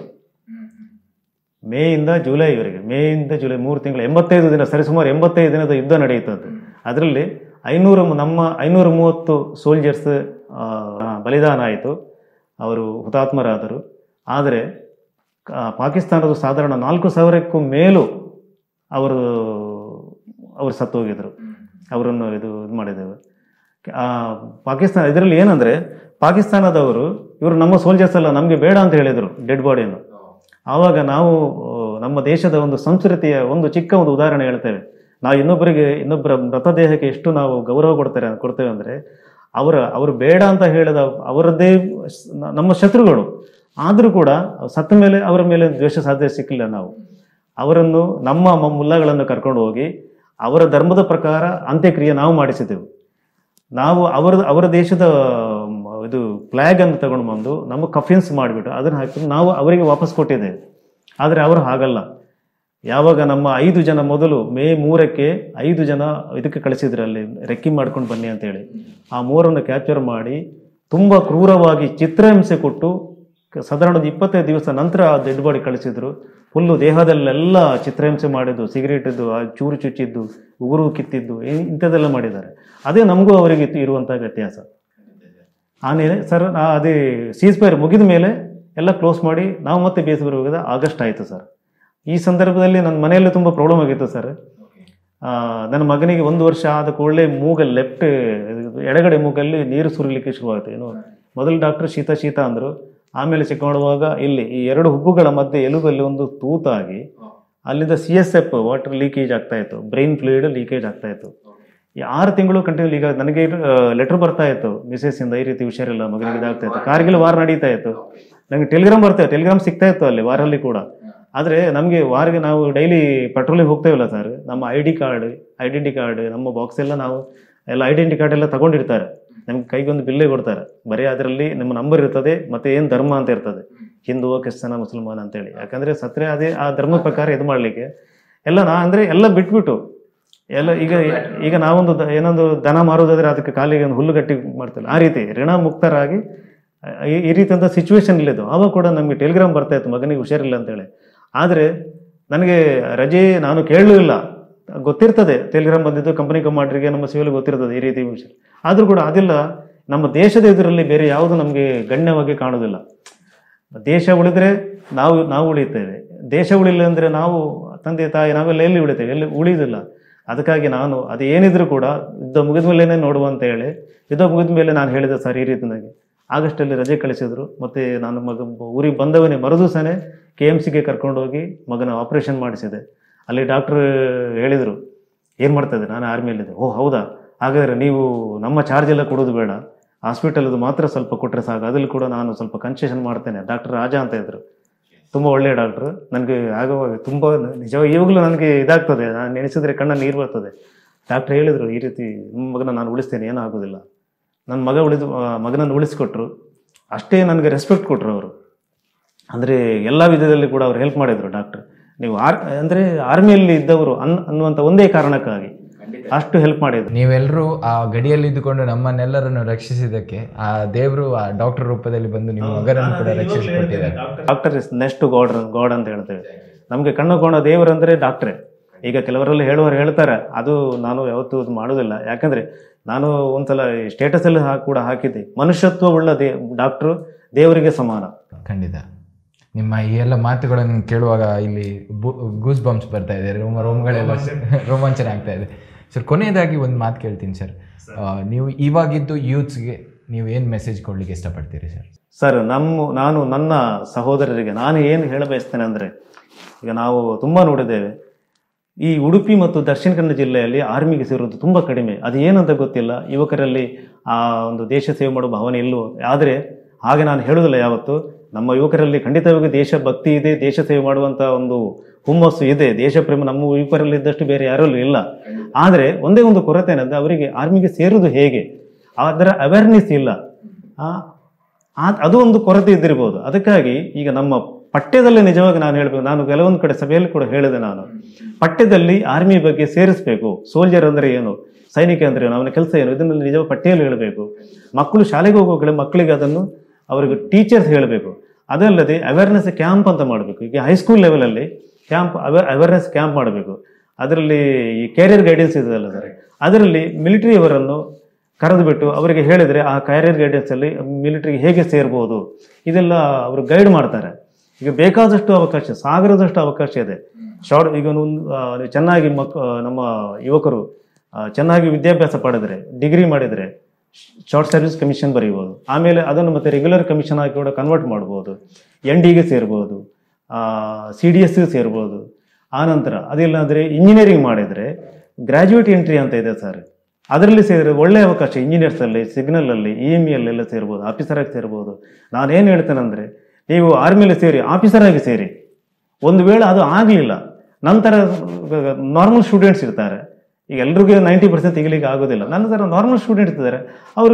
ಮೇಯಿಂದ ಜುಲೈವರೆಗೆ ಮೇಯಿಂದ ಜುಲೈ ಮೂರು ತಿಂಗಳು ಎಂಬತ್ತೈದು ದಿನ ಸರಿಸುಮಾರು ಎಂಬತ್ತೈದು ದಿನದ ಯುದ್ಧ ನಡೆಯುತ್ತದೆ ಅದರಲ್ಲಿ ಐನೂರು ನಮ್ಮ ಐನೂರ ಮೂವತ್ತು ಸೋಲ್ಜರ್ಸ್ ಬಲಿದಾನ ಆಯಿತು ಅವರು ಹುತಾತ್ಮರಾದರು ಆದರೆ ಕ- ಪಾಕಿಸ್ತಾನದ ಸಾಧಾರಣ ನಾಲ್ಕು ಸಾವಿರಕ್ಕೂ ಮೇಲೂ ಅವರು ಅವರು ಸತ್ತೋಗಿದ್ರು ಅವರನ್ನು ಇದು ಇದು ಮಾಡಿದ್ದೇವೆ ಆ, ಪಾಕಿಸ್ತಾನ ಇದರಲ್ಲಿ ಏನಂದರೆ ಪಾಕಿಸ್ತಾನದವರು ಇವರು ನಮ್ಮ ಸೋಲ್ಜರ್ಸ್ ಎಲ್ಲ ನಮಗೆ ಬೇಡ ಅಂತ ಹೇಳಿದರು ಡೆಡ್ ಬಾಡಿಯನ್ನು ಆವಾಗ ನಾವು ಆ, ನಮ್ಮ ದೇಶದ ಒಂದು ಸಂಸ್ಕೃತಿಯ ಒಂದು ಚಿಕ್ಕ ಒಂದು ಉದಾಹರಣೆ ಹೇಳ್ತೇವೆ ನಾವು ಇನ್ನೊಬ್ಬರಿಗೆ ಇನ್ನೊಬ್ಬರ ಮೃತದೇಹಕ್ಕೆ ಎಷ್ಟು ನಾವು ಗೌರವ ಕೊಡ್ತಾರೆ ಕೊಡ್ತೇವೆ ಅಂದರೆ ಅವರ ಅವರು ಬೇಡ ಅಂತ ಹೇಳಿದ ಅವರದ್ದೇ ಸ್- ನ- ನಮ್ಮ ಶತ್ರುಗಳು ಆದರೂ ಕೂಡ ಸತ್ತ ಮೇಲೆ ಅವರ ಮೇಲೆ ದ್ವೇಷ ಸಾಧ್ಯ ಸಿಕ್ಕಿಲ್ಲ ನಾವು ಅವರನ್ನು ನಮ್ಮ ಮ- ಮುಲ್ಲಗಳನ್ನು ಕರ್ಕೊಂಡು ಹೋಗಿ ಅವರ ಧರ್ಮದ ಪ್ರಕಾರ ಅಂತ್ಯಕ್ರಿಯೆ ನಾವು ಮಾಡಿಸಿದೆವು ನಾವು ಅವರ ಅವರ ದೇಶದ ಮ್, ಇದು ಫ್ಲ್ಯಾಗ್ ಅನ್ನು ತಗೊಂಡು ಬಂದು ನಮ್ಮ ಕಫಿನ್ಸ್ ಮಾಡಿಬಿಟ್ಟು ಅದನ್ನು ಹಾಕಿ ನಾವು ಅವರಿಗೆ ವಾಪಸ್ ಕೊಟ್ಟಿದ್ದೇವೆ ಆದರೆ ಅವರು ಹಾಗಲ್ಲ ಯಾವಾಗ ನಮ್ಮ ಐದು ಜನ ಮೊದಲು ಮೇ ಮೂರಕ್ಕೆ ಐದು ಜನ ಇದಕ್ಕೆ ಕಳಿಸಿದ್ರು ಅಲ್ಲಿ ರೆಕ್ಕಿ ಮಾಡ್ಕೊಂಡು ಬನ್ನಿ ಅಂತೇಳಿ ಆ ಮೂರನ್ನು ಕ್ಯಾಪ್ಚರ್ ಮಾಡಿ ತುಂಬ ಕ್ರೂರವಾಗಿ ಚಿತ್ರಹಿಂಸೆ ಕೊಟ್ಟು ಕ- ಸಾಧಾರಣ ಒಂದು ಇಪ್ಪತ್ತೈದು ದಿವಸ ನಂತರ ಆ ಡೆಡ್ ಬಾಡಿ ಕಳಿಸಿದ್ರು ಫುಲ್ಲು ದೇಹದಲ್ಲೆಲ್ಲ ಚಿತ್ರಹಿಂಸೆ ಮಾಡಿದ್ದು ಸಿಗರೇಟ್ ಇದ್ದು ಆ ಚೂರು ಚುಚ್ಚಿದ್ದು ಉಗುರು ಕಿತ್ತಿದ್ದು ಇ- ಇಂಥದ್ದೆಲ್ಲ ಮಾಡಿದ್ದಾರೆ ಅದೇ ನಮಗೂ ಅವರಿಗೆ ಇತ್ತು- ಇರುವಂಥ ವ್ಯತ್ಯಾಸ ಆಮೇಲೆ ಸರ್ ನಾ ಅದೇ ಸೀಸ್ ಫೈರ್ ಮುಗಿದ ಮೇಲೆ ಎಲ್ಲ ಕ್ಲೋಸ್ ಮಾಡಿ ನಾವು ಮತ್ತೆ ಬೇಸ್ ಬರುವಾಗ ಆಗಸ್ಟ್ ಆಯಿತು ಸರ್ ಈ ಸಂದರ್ಭದಲ್ಲಿ ನನ್ನ ಮನೆಯಲ್ಲಿ ತುಂಬ ಪ್ರಾಬ್ಲಮ್ ಆಗಿತ್ತು ಸರ್ ಆ, ನನ್ನ ಮಗನಿಗೆ ಒಂದು ವರ್ಷ ಆದ ಕೂಡಲೇ ಮೂಗಲ್ಲಿ ಲೆಫ್ಟ್ ಎಡಗಡೆ ಮೂಗಲ್ಲಿ ನೀರು ಸುರಿಲಿಕ್ಕೆ ಶುರುವಾಯಿತು ಏನು ಮೊದಲು ಡಾಕ್ಟರ್ ಶೀತ ಶೀತ ಅಂದರು ಆಮೇಲೆ ಚೆಕ್ ಮಾಡುವಾಗ ಇಲ್ಲಿ ಈ ಎರಡು ಹುಬ್ಬುಗಳ ಮಧ್ಯೆ ಎಲುಬಲ್ಲಿ ಒಂದು ತೂತಾಗಿ ಅಲ್ಲಿಂದ C S F water leakage ಆಗ್ತಾ ಇತ್ತು ಬ್ರೈನ್ ಫ್ಲೂಯಿಡ್ ಲೀಕೇಜ್ ಆಗ್ತಾ ಇತ್ತು ಈ ಆರು ತಿಂಗಳು ಕಂಟಿನ್ಯೂ ಈಗ ನನಗೆ ಲೆಟರ್ ಬರ್ತಾ ಇತ್ತು ಮಿಸೆಸ್ ಇಂದ ಈ ರೀತಿ ಹುಷಾರಿಲ್ಲ ಮಗನಿಗೆ ಇದಾಗ್ತಾ ಇತ್ತು ಕಾರ್ಗಿಲ್ ವಾರ ನಡೀತಾ ಇತ್ತು ನನಗೆ ಟೆಲಿಗ್ರಾಮ್ ಬರ್ತಾ ಇತ್ತು ಟೆಲಿಗ್ರಾಮ್ ಸಿಗ್ತಾ ಇತ್ತು ಅಲ್ಲಿ ವಾರಲ್ಲಿ ಕೂಡ ಆದರೆ ನಮಗೆ ವಾರಿಗೆ ನಾವು ಡೈಲಿ ಪೆಟ್ರೋಲಿಗೆ ಹೋಗ್ತೇವಲ್ಲ ಸರ್ ನಮ್ಮ I D card identity card ನಮ್ಮ ಬಾಕ್ಸ್ ಎಲ್ಲ ನಾವು ಎಲ್ಲ ಐಡೆಂಟಿ ಕಾರ್ಡ್ ಎಲ್ಲ ತಗೊಂಡಿರ್ತಾರೆ ನಮ್ಗೆ ಕೈಗೊಂದು ಬಿಲ್ಲೇ ಕೊಡ್ತಾರೆ ಬರೀ ಅದರಲ್ಲಿ ನಮ್ಮ ನಂಬರ್ ಇರ್ತದೆ ಮತ್ತೆ ಏನು ಧರ್ಮ ಅಂತ ಇರ್ತದೆ ಹಿಂದೂ ಕ್ರಿಸ್ತನ ಮುಸಲ್ಮಾನ್ ಅಂತೇಳಿ ಯಾಕಂದ್ರೆ ಸತ್ರೆ ಅದೇ ಆ ಧರ್ಮ ಪ್ರಕಾರ ಇದು ಮಾಡಲಿಕ್ಕೆ ಎಲ್ಲ ನಾ ಅಂದರೆ ಎಲ್ಲ ಬಿಟ್ಬಿಟ್ಟು ಎಲ್ಲ ಈಗ ಈಗ ನಾವೊಂದು ದ- ಏನೊಂದು ದನ ಮಾರೋದಾದ್ರೆ ಅದಕ್ಕೆ ಕಾಲಿಗೆ ಒಂದು ಹುಲ್ಲು ಗಟ್ಟಿ ಮಾಡ್ತಿಲ್ಲ ಆ ರೀತಿ ಋಣ ಮುಕ್ತರಾಗಿ ಈ- ಈ ರೀತಿಯಂಥ ಸಿಚುವೇಶನ್ ಇಲ್ಲಿದ್ದು ಆವಾಗ ಕೂಡ ನಮಗೆ ಟೆಲಿಗ್ರಾಮ್ ಬರ್ತಾ ಇತ್ತು ಮಗನಿಗೆ ಹುಷಾರಿಲ್ಲ ಅಂತೇಳಿ ಆದರೆ ನನಗೆ ರಜೆ ನಾನು ಕೇಳಲಿಲ್ಲ ಗೊತ್ತಿರ್ತದೆ ಟೆಲಿಗ್ರಾಮ್ ಬಂದಿದ್ದು ಕಂಪನಿ ಕಮಾಂಡ್ರಿಗೆ ನಮ್ಮ ಸಿವಿಲ್ ಗೊತ್ತಿರ್ತದೆ ಈ ರೀತಿ ವಿಷಯ ಆದರೂ ಕೂಡ ಅದಿಲ್ಲ ನಮ್ಮ ದೇಶದ ಇದರಲ್ಲಿ ಬೇರೆ ಯಾವುದು ನಮಗೆ ಗಣ್ಯವಾಗಿ ಕಾಣೋದಿಲ್ಲ ದೇಶ ಉಳಿದ್ರೆ ನಾವು ನಾವು ಉಳಿತೇವೆ ದೇಶ ಉಳಿಲ್ಲ ಅಂದರೆ ನಾವು ತಂದೆ ತಾಯಿ ನಾವೆಲ್ಲ ಎಲ್ಲಿ ಉಳಿತೇವೆ ಎಲ್ಲಿ ಉಳಿಯೋದಿಲ್ಲ ಅದಕ್ಕಾಗಿ ನಾನು ಅದು ಏನಿದ್ರು ಕೂಡ ಯುದ್ಧ ಮುಗಿದ ಮೇಲೇ ನೋಡುವ ಅಂತ ಹೇಳಿ ಯುದ್ಧ ಮುಗಿದ ಮೇಲೆ ನಾನು ಹೇಳಿದೆ ಸರ್ ಈ ರೀತಿ ನನಗೆ ಆಗಸ್ಟಲ್ಲಿ ರಜೆ ಕಳಿಸಿದ್ರು ಮತ್ತು ನಾನು ಮಗ ಊರಿಗೆ ಬಂದವನೇ ಮರುದಿವಸನೇ ಕೆ ಎಮ್ ಸಿಗೆ ಕರ್ಕೊಂಡೋಗಿ ಮಗನ ಆಪರೇಷನ್ ಮಾಡಿಸಿದೆ ಅಲ್ಲಿ ಡಾಕ್ಟ್ರ್ ಹೇಳಿದರು ಏನು ಮಾಡ್ತದೆ ನಾನು ಆರ್ಮಿಯಲ್ಲಿದ್ದೆ ಓ ಹೌದಾ ಹಾಗಾದರೆ ನೀವು ನಮ್ಮ ಚಾರ್ಜ್ ಎಲ್ಲ ಕೊಡೋದು ಬೇಡ ಹಾಸ್ಪಿಟಲ್ದು ಮಾತ್ರ ಸ್ವಲ್ಪ ಕೊಟ್ಟರೆ ಸಾಕು ಅದ್ರಲ್ಲಿ ಕೂಡ ನಾನು ಸ್ವಲ್ಪ ಕನ್ಸೆಷನ್ ಮಾಡ್ತೇನೆ ಡಾಕ್ಟರ್ ರಾಜ ಅಂತ ಇದ್ರು ತುಂಬ ಒಳ್ಳೆಯ ಡಾಕ್ಟ್ರು ನನಗೆ ಆಗುವಾಗ ತುಂಬ ನಿಜವಾಗಿ ಇವಾಗಲೂ ನನಗೆ ಇದಾಗ್ತದೆ ನಾನು ನೆನೆಸಿದ್ರೆ ಕಣ್ಣ ನೀರು ಬರ್ತದೆ ಡಾಕ್ಟ್ರ್ ಹೇಳಿದರು ಈ ರೀತಿ ನಿಮ್ಮ ಮಗನ ನಾನು ಉಳಿಸ್ತೇನೆ ಏನೂ ಆಗೋದಿಲ್ಲ ನನ್ನ ಮಗ ಉಳಿದು ಆ, ಮಗನನ್ನು ಉಳಿಸ್ಕೊಟ್ರು ಅಷ್ಟೇ ನನಗೆ ರೆಸ್ಪೆಕ್ಟ್ ಕೊಟ್ಟರು ಅವರು ಅಂದರೆ ಎಲ್ಲ ವಿಧದಲ್ಲಿ ಕೂಡ ಅವ್ರು ಹೆಲ್ಪ್ ಮಾಡಿದರು ಡಾಕ್ಟ್ರ್ ನೀವು ಆರ್ ಅಂದರೆ ಆರ್ಮಿಯಲ್ಲಿ ಇದ್ದವರು ಅನ್ ಅನ್ನುವಂಥ ಒಂದೇ ಕಾರಣಕ್ಕಾಗಿ ಅಷ್ಟು ಹೆಲ್ಪ್ ಮಾಡಿದ್ರು ನೀವೆಲ್ಲರೂ ಆ ಗಡಿಯಲ್ಲಿ ಇದ್ದುಕೊಂಡು ನಮ್ಮನ್ನೆಲ್ಲರನ್ನು ರಕ್ಷಿಸಿದ್ದಕ್ಕೆ ಆ ದೇವರು ಆ ಡಾಕ್ಟರ್ ರೂಪದಲ್ಲಿ ಬಂದು ನಿಮ್ಮ ಮಗನನ್ನು ಕೂಡ ರಕ್ಷಿಸಿಕೊಟ್ಟಿದ್ದಾರೆ doctor is next god god ಅಂತ ಹೇಳ್ತೇವೆ ನಮಗೆ ಕಣ್ಣು ಕೋಣ ದೇವರಂದ್ರೆ ಡಾಕ್ಟ್ರೇ ಈಗ ಕೆಲವರೆಲ್ಲ ಹೇಳುವವರು ಹೇಳ್ತಾರೆ ಅದು ನಾನು ಯಾವತ್ತೂ ಇದು ಮಾಡೋದಿಲ್ಲ ಯಾಕಂದ್ರೆ ನಾನು ಒಂದ್ಸಲ ಸ್ಟೇಟಸಲ್ಲಿ ಹಾ ಕೂಡ ಹಾಕಿದ್ದೆ ಮನುಷ್ಯತ್ವವುಳ್ಳ ದೇ ಡಾಕ್ಟ್ರು ದೇವರಿಗೆ ಸಮಾನ ಖಂಡಿತ ನಿಮ್ಮ ಈ ಎಲ್ಲ ಮಾತುಗಳನ್ನು ಕೇಳುವಾಗ ಇಲ್ಲಿ ಗೂಸ್ ಬಂಪ್ಸ್ ಬರ್ತಾ ಇದೆ ರೋಮ ರೋಮ್ಗಳೆಲ್ಲ ರೋಮಾಂಚನ ಆಗ್ತಾ ಇದೆ ಸರ್ ಕೊನೆಯದಾಗಿ ಒಂದು ಮಾತು ಕೇಳ್ತೀನಿ ಸರ್ ನೀವು ಇವಾಗಿದ್ದು ಯೂತ್ಸ್ಗೆ ನೀವು ಏನು ಮೆಸೇಜ್ ಕೊಡ್ಲಿಕ್ಕೆ ಇಷ್ಟಪಡ್ತೀರಿ ಸರ್ ಸರ್ ನಮ್ಮ ನಾನು ನನ್ನ ಸಹೋದರರಿಗೆ ನಾನು ಏನು ಹೇಳ ಬಯಸ್ತೇನೆ ಅಂದರೆ ಈಗ ನಾವು ತುಂಬ ನೋಡಿದ್ದೇವೆ ಈ ಉಡುಪಿ ಮತ್ತು ದಕ್ಷಿಣ ಕನ್ನಡ ಜಿಲ್ಲೆಯಲ್ಲಿ ಆರ್ಮಿಗೆ ಸೇರೋದು ತುಂಬ ಕಡಿಮೆ ಅದು ಏನಂತ ಗೊತ್ತಿಲ್ಲ ಯುವಕರಲ್ಲಿ ಆ ಒಂದು ದೇಶ ಸೇವೆ ಮಾಡುವ ಭಾವನೆ ಇಲ್ಲವೋ ಆದರೆ ಹಾಗೆ ನಾನು ಹೇಳುವುದಿಲ್ಲ ಯಾವತ್ತು ನಮ್ಮ ಯುವಕರಲ್ಲಿ ಖಂಡಿತವಾಗಿ ದೇಶ ಭಕ್ತಿ ಇದೆ ದೇಶ ಸೇವೆ ಮಾಡುವಂಥ ಒಂದು ಹುಮ್ಮಸ್ಸು ಇದೆ ದೇಶ ಪ್ರೇಮ ನಮ್ಮ ಯುವಕರಲ್ಲಿ ಇದ್ದಷ್ಟು ಬೇರೆ ಯಾರಲ್ಲೂ ಇಲ್ಲ ಆದರೆ ಒಂದೇ ಒಂದು ಕೊರತೆ ಏನಂದ್ರೆ ಅವರಿಗೆ ಆರ್ಮಿಗೆ ಸೇರುವುದು ಹೇಗೆ ಅದರ ಅವೇರ್ನೆಸ್ ಇಲ್ಲ ಆ, ಆ- ಅದು ಒಂದು ಕೊರತೆ ಇದ್ದಿರ್ಬೋದು ಅದಕ್ಕಾಗಿ ಈಗ ನಮ್ಮ ಪಠ್ಯದಲ್ಲಿ ನಿಜವಾಗಿ ನಾನು ಹೇಳಬೇಕು ನಾನು ಕೆಲವೊಂದು ಕಡೆ ಸಭೆಯಲ್ಲಿ ಕೂಡ ಹೇಳಿದೆ ನಾನು ಪಠ್ಯದಲ್ಲಿ ಆರ್ಮಿ ಬಗ್ಗೆ ಸೇರಿಸಬೇಕು ಸೋಲ್ಜರ್ ಅಂದರೆ ಏನು ಸೈನಿಕ ಅಂದರೆ ಏನು ಅವನ ಕೆಲಸ ಏನು ಇದನ್ನು ನಿಜವಾಗಿ ಪಠ್ಯದಲ್ಲಿ ಹೇಳಬೇಕು ಮಕ್ಕಳು ಶಾಲೆಗೆ ಹೋಗುವ ಮಕ್ಕಳಿಗೆ ಅದನ್ನು ಅವರಿಗೆ ಟೀಚರ್ಸ್ ಹೇಳಬೇಕು ಅದಲ್ಲದೆ ಅವೇರ್ನೆಸ್ ಕ್ಯಾಂಪ್ ಅಂತ ಮಾಡಬೇಕು ಈಗ ಹೈಸ್ಕೂಲ್ ಲೆವೆಲಲ್ಲಿ ಕ್ಯಾಂಪ್ ಅವೇರ್ನೆಸ್ ಕ್ಯಾಂಪ್ ಮಾಡಬೇಕು ಅದರಲ್ಲಿ ಈ ಕ್ಯಾರಿಯರ್ ಗೈಡೆನ್ಸ್ ಇದೆಯಲ್ಲ ಸರ್ ಅದರಲ್ಲಿ ಮಿಲಿಟರಿಯವರನ್ನು ಕರೆದು ಬಿಟ್ಟು ಅವರಿಗೆ ಹೇಳಿದರೆ ಆ ಕ್ಯಾರಿಯರ್ ಗೈಡೆನ್ಸ್ ಅಲ್ಲಿ ಮಿಲಿಟರಿಗೆ ಹೇಗೆ ಸೇರ್ಬೋದು ಇದೆಲ್ಲ ಅವರು ಗೈಡ್ ಮಾಡ್ತಾರೆ ಈಗ ಬೇಕಾದಷ್ಟು ಅವಕಾಶ ಸಾಗರದಷ್ಟು ಅವಕಾಶ ಇದೆ ಶಾರ್ಟ್ ಈಗ ಒಂದು ಆ, ನೀವು ಚೆನ್ನಾಗಿ ಮಕ್ ಆ, ನಮ್ಮ ಯುವಕರು ಆ, ಚೆನ್ನಾಗಿ ವಿದ್ಯಾಭ್ಯಾಸ ಪಡೆದರೆ ಡಿಗ್ರಿ ಮಾಡಿದರೆ ಶಾರ್ಟ್ ಸರ್ವಿಸ್ ಕಮಿಷನ್ ಬರೀಬೋದು ಆಮೇಲೆ ಅದನ್ನು ಮತ್ತೆ ರೆಗ್ಯುಲರ್ ಕಮಿಷನ್ ಆಗಿ ಕೂಡ ಕನ್ವರ್ಟ್ ಮಾಡ್ಬೋದು ಎನ್ ಡಿಗೆ ಸೇರ್ಬೋದು ಸಿ ಡಿ ಎಸ್ಗೆ ಸೇರ್ಬೋದು ಆನಂತರ ಅದಿಲ್ಲ ಅಂದರೆ ಇಂಜಿನಿಯರಿಂಗ್ ಮಾಡಿದರೆ ಗ್ರ್ಯಾಜುಯೇಟ್ ಎಂಟ್ರಿ ಅಂತ ಇದೆ ಸರ್ ಅದರಲ್ಲಿ ಸೇರಿದ್ರೆ ಒಳ್ಳೆಯ ಅವಕಾಶ ಇಂಜಿನಿಯರ್ಸಲ್ಲಿ ಸಿಗ್ನಲಲ್ಲಿ ಇ ಎಮ್ ಎಲ್ಲ ಸೇರ್ಬೋದು ಆಫೀಸರಾಗಿ ಸೇರ್ಬೋದು ನಾನೇನು ಹೇಳ್ತೇನೆ ಅಂದರೆ ನೀವು ಆರ್ಮಿಯಲ್ಲಿ ಸೇರಿ ಆಫೀಸರ್ ಆಗಿ ಸೇರಿ ಒಂದು ವೇಳೆ ಅದು ಆಗಲಿಲ್ಲ ನಂತರ ನಾರ್ಮಲ್ ಸ್ಟೂಡೆಂಟ್ಸ್ ಇರ್ತಾರೆ ಈಗ ಎಲ್ರಿಗೂ ನೈಂಟಿ ಪರ್ಸೆಂಟ್ ತೆಗಿಲಿಕ್ಕೆ ಆಗೋದಿಲ್ಲ ನನ್ನ ಥರ ನಾರ್ಮಲ್ ಸ್ಟೂಡೆಂಟ್ಸ್ ಇದ್ದಾರೆ ಅವರು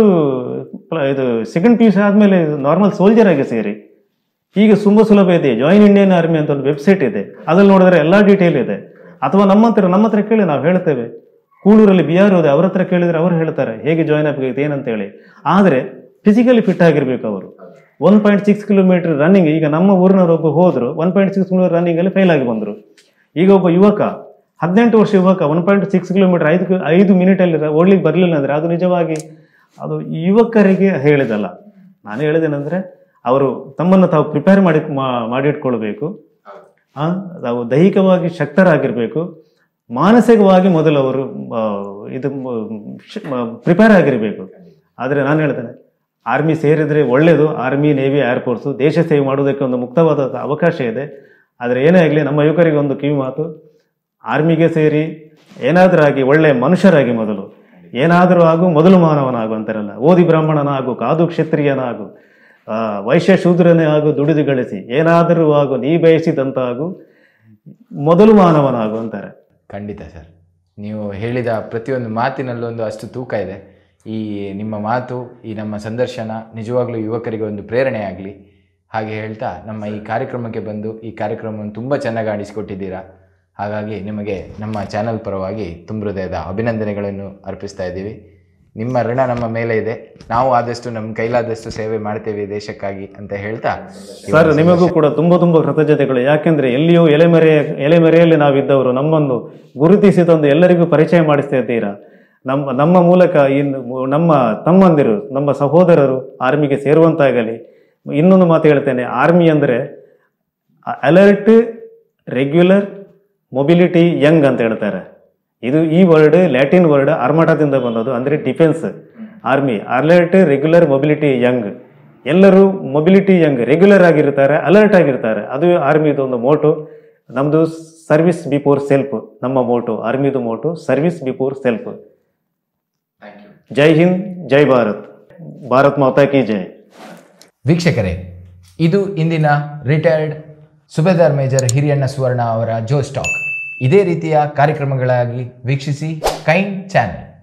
ಇದು ಸೆಕೆಂಡ್ ಪಿ ಯು ಸಿ ಆದಮೇಲೆ ನಾರ್ಮಲ್ ಸೋಲ್ಜರ್ ಆಗಿ ಸೇರಿ ಈಗ ತುಂಬ ಸುಲಭ ಇದೆ ಜಾಯಿನ್ ಇಂಡಿಯನ್ ಆರ್ಮಿ ಅಂತ ಒಂದು ವೆಬ್ಸೈಟ್ ಇದೆ ಅದ್ರಲ್ಲಿ ನೋಡಿದ್ರೆ ಎಲ್ಲ ಡೀಟೇಲ್ ಇದೆ ಅಥವಾ ನಮ್ಮ ಹತ್ರ ನಮ್ಮ ಹತ್ರ ಕೇಳಿ ನಾವು ಹೇಳ್ತೇವೆ ಕೂಳೂರಲ್ಲಿ ಬಿ ಆರ್ ಇದೆ ಅವ್ರ ಹತ್ರ ಕೇಳಿದ್ರೆ ಅವ್ರು ಹೇಳ್ತಾರೆ ಹೇಗೆ ಜಾಯಿನ್ ಆಗಬೇಕು ಏನಂತ ಹೇಳಿ ಆದರೆ ಫಿಸಿಕಲಿ ಫಿಟ್ ಆಗಿರ್ಬೇಕು ಅವರು one point six kilometre running ಈಗ ನಮ್ಮ ಊರಿನವರೊಬ್ಬ ಹೋದ್ರು one point six kilometre running ಅಲ್ಲಿ ಫೇಲ್ ಆಗಿ ಬಂದರು ಈಗ ಒಬ್ಬ ಯುವಕ ಹದಿನೆಂಟು ವರ್ಷ ಯುವಕ ಒನ್ ಪಾಯಿಂಟ್ ಸಿಕ್ಸ್ ಕಿಲೋಮೀಟರ್ ಐದು ಕಿ- ಐದು ಮಿನಿಟಲ್ಲಿ ಓಡ್ಲಿಕ್ಕೆ ಬರಲಿಲ್ಲ ಅಂದರೆ ಅದು ನಿಜವಾಗಿ ಅದು ಯುವಕರಿಗೆ ಹೇಳಿದಲ್ಲ ನಾನು ಹೇಳಿದೇನೆಂದರೆ ಅವರು ತಮ್ಮನ್ನು ತಾವು ಪ್ರಿಪೇರ್ ಮಾಡಿ ಮಾ- ಮಾಡಿಟ್ಕೊಳ್ಬೇಕು ಆ, ತಾವು ದೈಹಿಕವಾಗಿ ಶಕ್ತರಾಗಿರಬೇಕು ಮಾನಸಿಕವಾಗಿ ಮೊದಲು ಅವರು ಆ, ಇದು ಪ್ರಿಪೇರ್ ಆಗಿರಬೇಕು ಆದರೆ ನಾನು ಹೇಳ್ತೇನೆ ಆರ್ಮಿ ಸೇರಿದರೆ ಒಳ್ಳೆಯದು ಆರ್ಮಿ ನೇವಿ ಏರ್ಫೋರ್ಸು ದೇಶ ಸೇವೆ ಮಾಡುವುದಕ್ಕೆ ಒಂದು ಮುಕ್ತವಾದ ಅವಕಾಶ ಇದೆ ಆದರೆ ಏನೇ ಆಗಲಿ ನಮ್ಮ ಯುವಕರಿಗೆ ಒಂದು ಕಿವಿ ಮಾತು ಆರ್ಮಿಗೆ ಸೇರಿ ಏನಾದರೂ ಆಗಿ ಒಳ್ಳೆಯ ಮನುಷ್ಯರಾಗಿ ಮೊದಲು ಏನಾದರೂ ಆಗು ಮೊದಲು ಮಾನವನಾಗು ಅಂತಾರಲ್ಲ ಓದಿ ಬ್ರಾಹ್ಮಣನಾಗು ಕಾದು ಕ್ಷತ್ರಿಯನಾಗು ಆ, ವೈಶ್ಯ ಶೂದ್ರನೇ ಆಗು ದುಡಿದು ಗಳಿಸಿ ಏನಾದರೂ ಆಗು ನೀ ಬಯಸಿದಂತಾಗು ಮೊದಲು ಮಾನವನಾಗು ಅಂತಾರೆ ಖಂಡಿತ ಸರ್ ನೀವು ಹೇಳಿದ ಪ್ರತಿಯೊಂದು ಮಾತಿನಲ್ಲೊಂದು ಅಷ್ಟು ತೂಕ ಇದೆ ಈ ನಿಮ್ಮ ಮಾತು ಈ ನಮ್ಮ ಸಂದರ್ಶನ ನಿಜವಾಗ್ಲೂ ಯುವಕರಿಗೆ ಒಂದು ಪ್ರೇರಣೆ ಆಗಲಿ ಹಾಗೆ ಹೇಳ್ತಾ ನಮ್ಮ ಈ ಕಾರ್ಯಕ್ರಮಕ್ಕೆ ಬಂದು ಈ ಕಾರ್ಯಕ್ರಮವನ್ನು ತುಂಬ ಚೆನ್ನಾಗಿ ಆಡಿಸಿಕೊಟ್ಟಿದ್ದೀರಾ ಹಾಗಾಗಿ ನಿಮಗೆ ನಮ್ಮ ಚಾನಲ್ ಪರವಾಗಿ ತುಂಬ ಹೃದಯದ ಅಭಿನಂದನೆಗಳನ್ನು ಅರ್ಪಿಸ್ತಾ ಇದ್ದೀವಿ ನಿಮ್ಮ ಋಣ ನಮ್ಮ ಮೇಲೆ ಇದೆ ನಾವು ಆದಷ್ಟು ನಮ್ಮ ಕೈಲಾದಷ್ಟು ಸೇವೆ ಮಾಡ್ತೇವೆ ದೇಶಕ್ಕಾಗಿ ಅಂತ ಹೇಳ್ತಾ ಸರ್ ನಿಮಗೂ ಕೂಡ ತುಂಬಾ ತುಂಬಾ ಕೃತಜ್ಞತೆಗಳು ಯಾಕೆಂದ್ರೆ ಎಲ್ಲಿಯೂ ಎಲೆಮರೆ ಎಲೆಮರೆಯಲ್ಲಿ ನಾವಿದ್ದವರು ನಮ್ಮನ್ನು ಗುರುತಿಸಿ ತಂದು ಎಲ್ಲರಿಗೂ ಪರಿಚಯ ಮಾಡಿಸ್ತಾ ಇದ್ದೀರಾ ನಮ್ಮ ನಮ್ಮ ಮೂಲಕ ಇನ್ನು ನಮ್ಮ ತಮ್ಮಂದಿರು ನಮ್ಮ ಸಹೋದರರು ಆರ್ಮಿಗೆ ಸೇರುವಂತಾಗಲಿ ಇನ್ನೊಂದು ಮಾತು ಹೇಳ್ತೇನೆ ಆರ್ಮಿ ಅಂದರೆ ಅಲರ್ಟ್ ರೆಗ್ಯುಲರ್ ಮೊಬಿಲಿಟಿ ಯಂಗ್ ಅಂತ ಹೇಳ್ತಾರೆ ಇದು ಈ ವರ್ಡ್ ಲ್ಯಾಟಿನ್ ವರ್ಡ್ ಅರ್ಮಟಾದಿಂದ ಬಂದದ್ದು ಅಂದರೆ defence army alert regular mobility young ಎಲ್ಲರೂ ಮೊಬಿಲಿಟಿ ಯಂಗ್ ರೆಗ್ಯುಲರ್ ಆಗಿರ್ತಾರೆ ಅಲರ್ಟ್ ಆಗಿರ್ತಾರೆ ಅದು ಆರ್ಮಿದು ಒಂದು ಮೋಟು ನಮ್ಮದು ಸರ್ವಿಸ್ ಬಿಫೋರ್ ಸೆಲ್ಫ್ ನಮ್ಮ ಮೋಟು ಆರ್ಮಿದು ಮೋಟು ಸರ್ವಿಸ್ ಬಿಫೋರ್ ಸೆಲ್ಫ್ ಜೈ ಹಿಂದ್ ಜೈ ಭಾರತ್ ಭಾರತ್ ಮಾತಾ ಕಿ ಜೈ ವೀಕ್ಷಕರೇ ಇದು ಇಂದಿನ ರಿಟೈರ್ಡ್ ಸುಬೇದಾರ್ ಮೇಜರ್ ಹಿರಿಯಣ್ಣ ಸುವರ್ಣ ಅವರ ಜೋ ಸ್ಟಾಕ್ ಇದೇ ರೀತಿಯ ಕಾರ್ಯಕ್ರಮಗಳಾಗಿ ವೀಕ್ಷಿಸಿ ಕೈಂಡ್ ಚಾನೆಲ್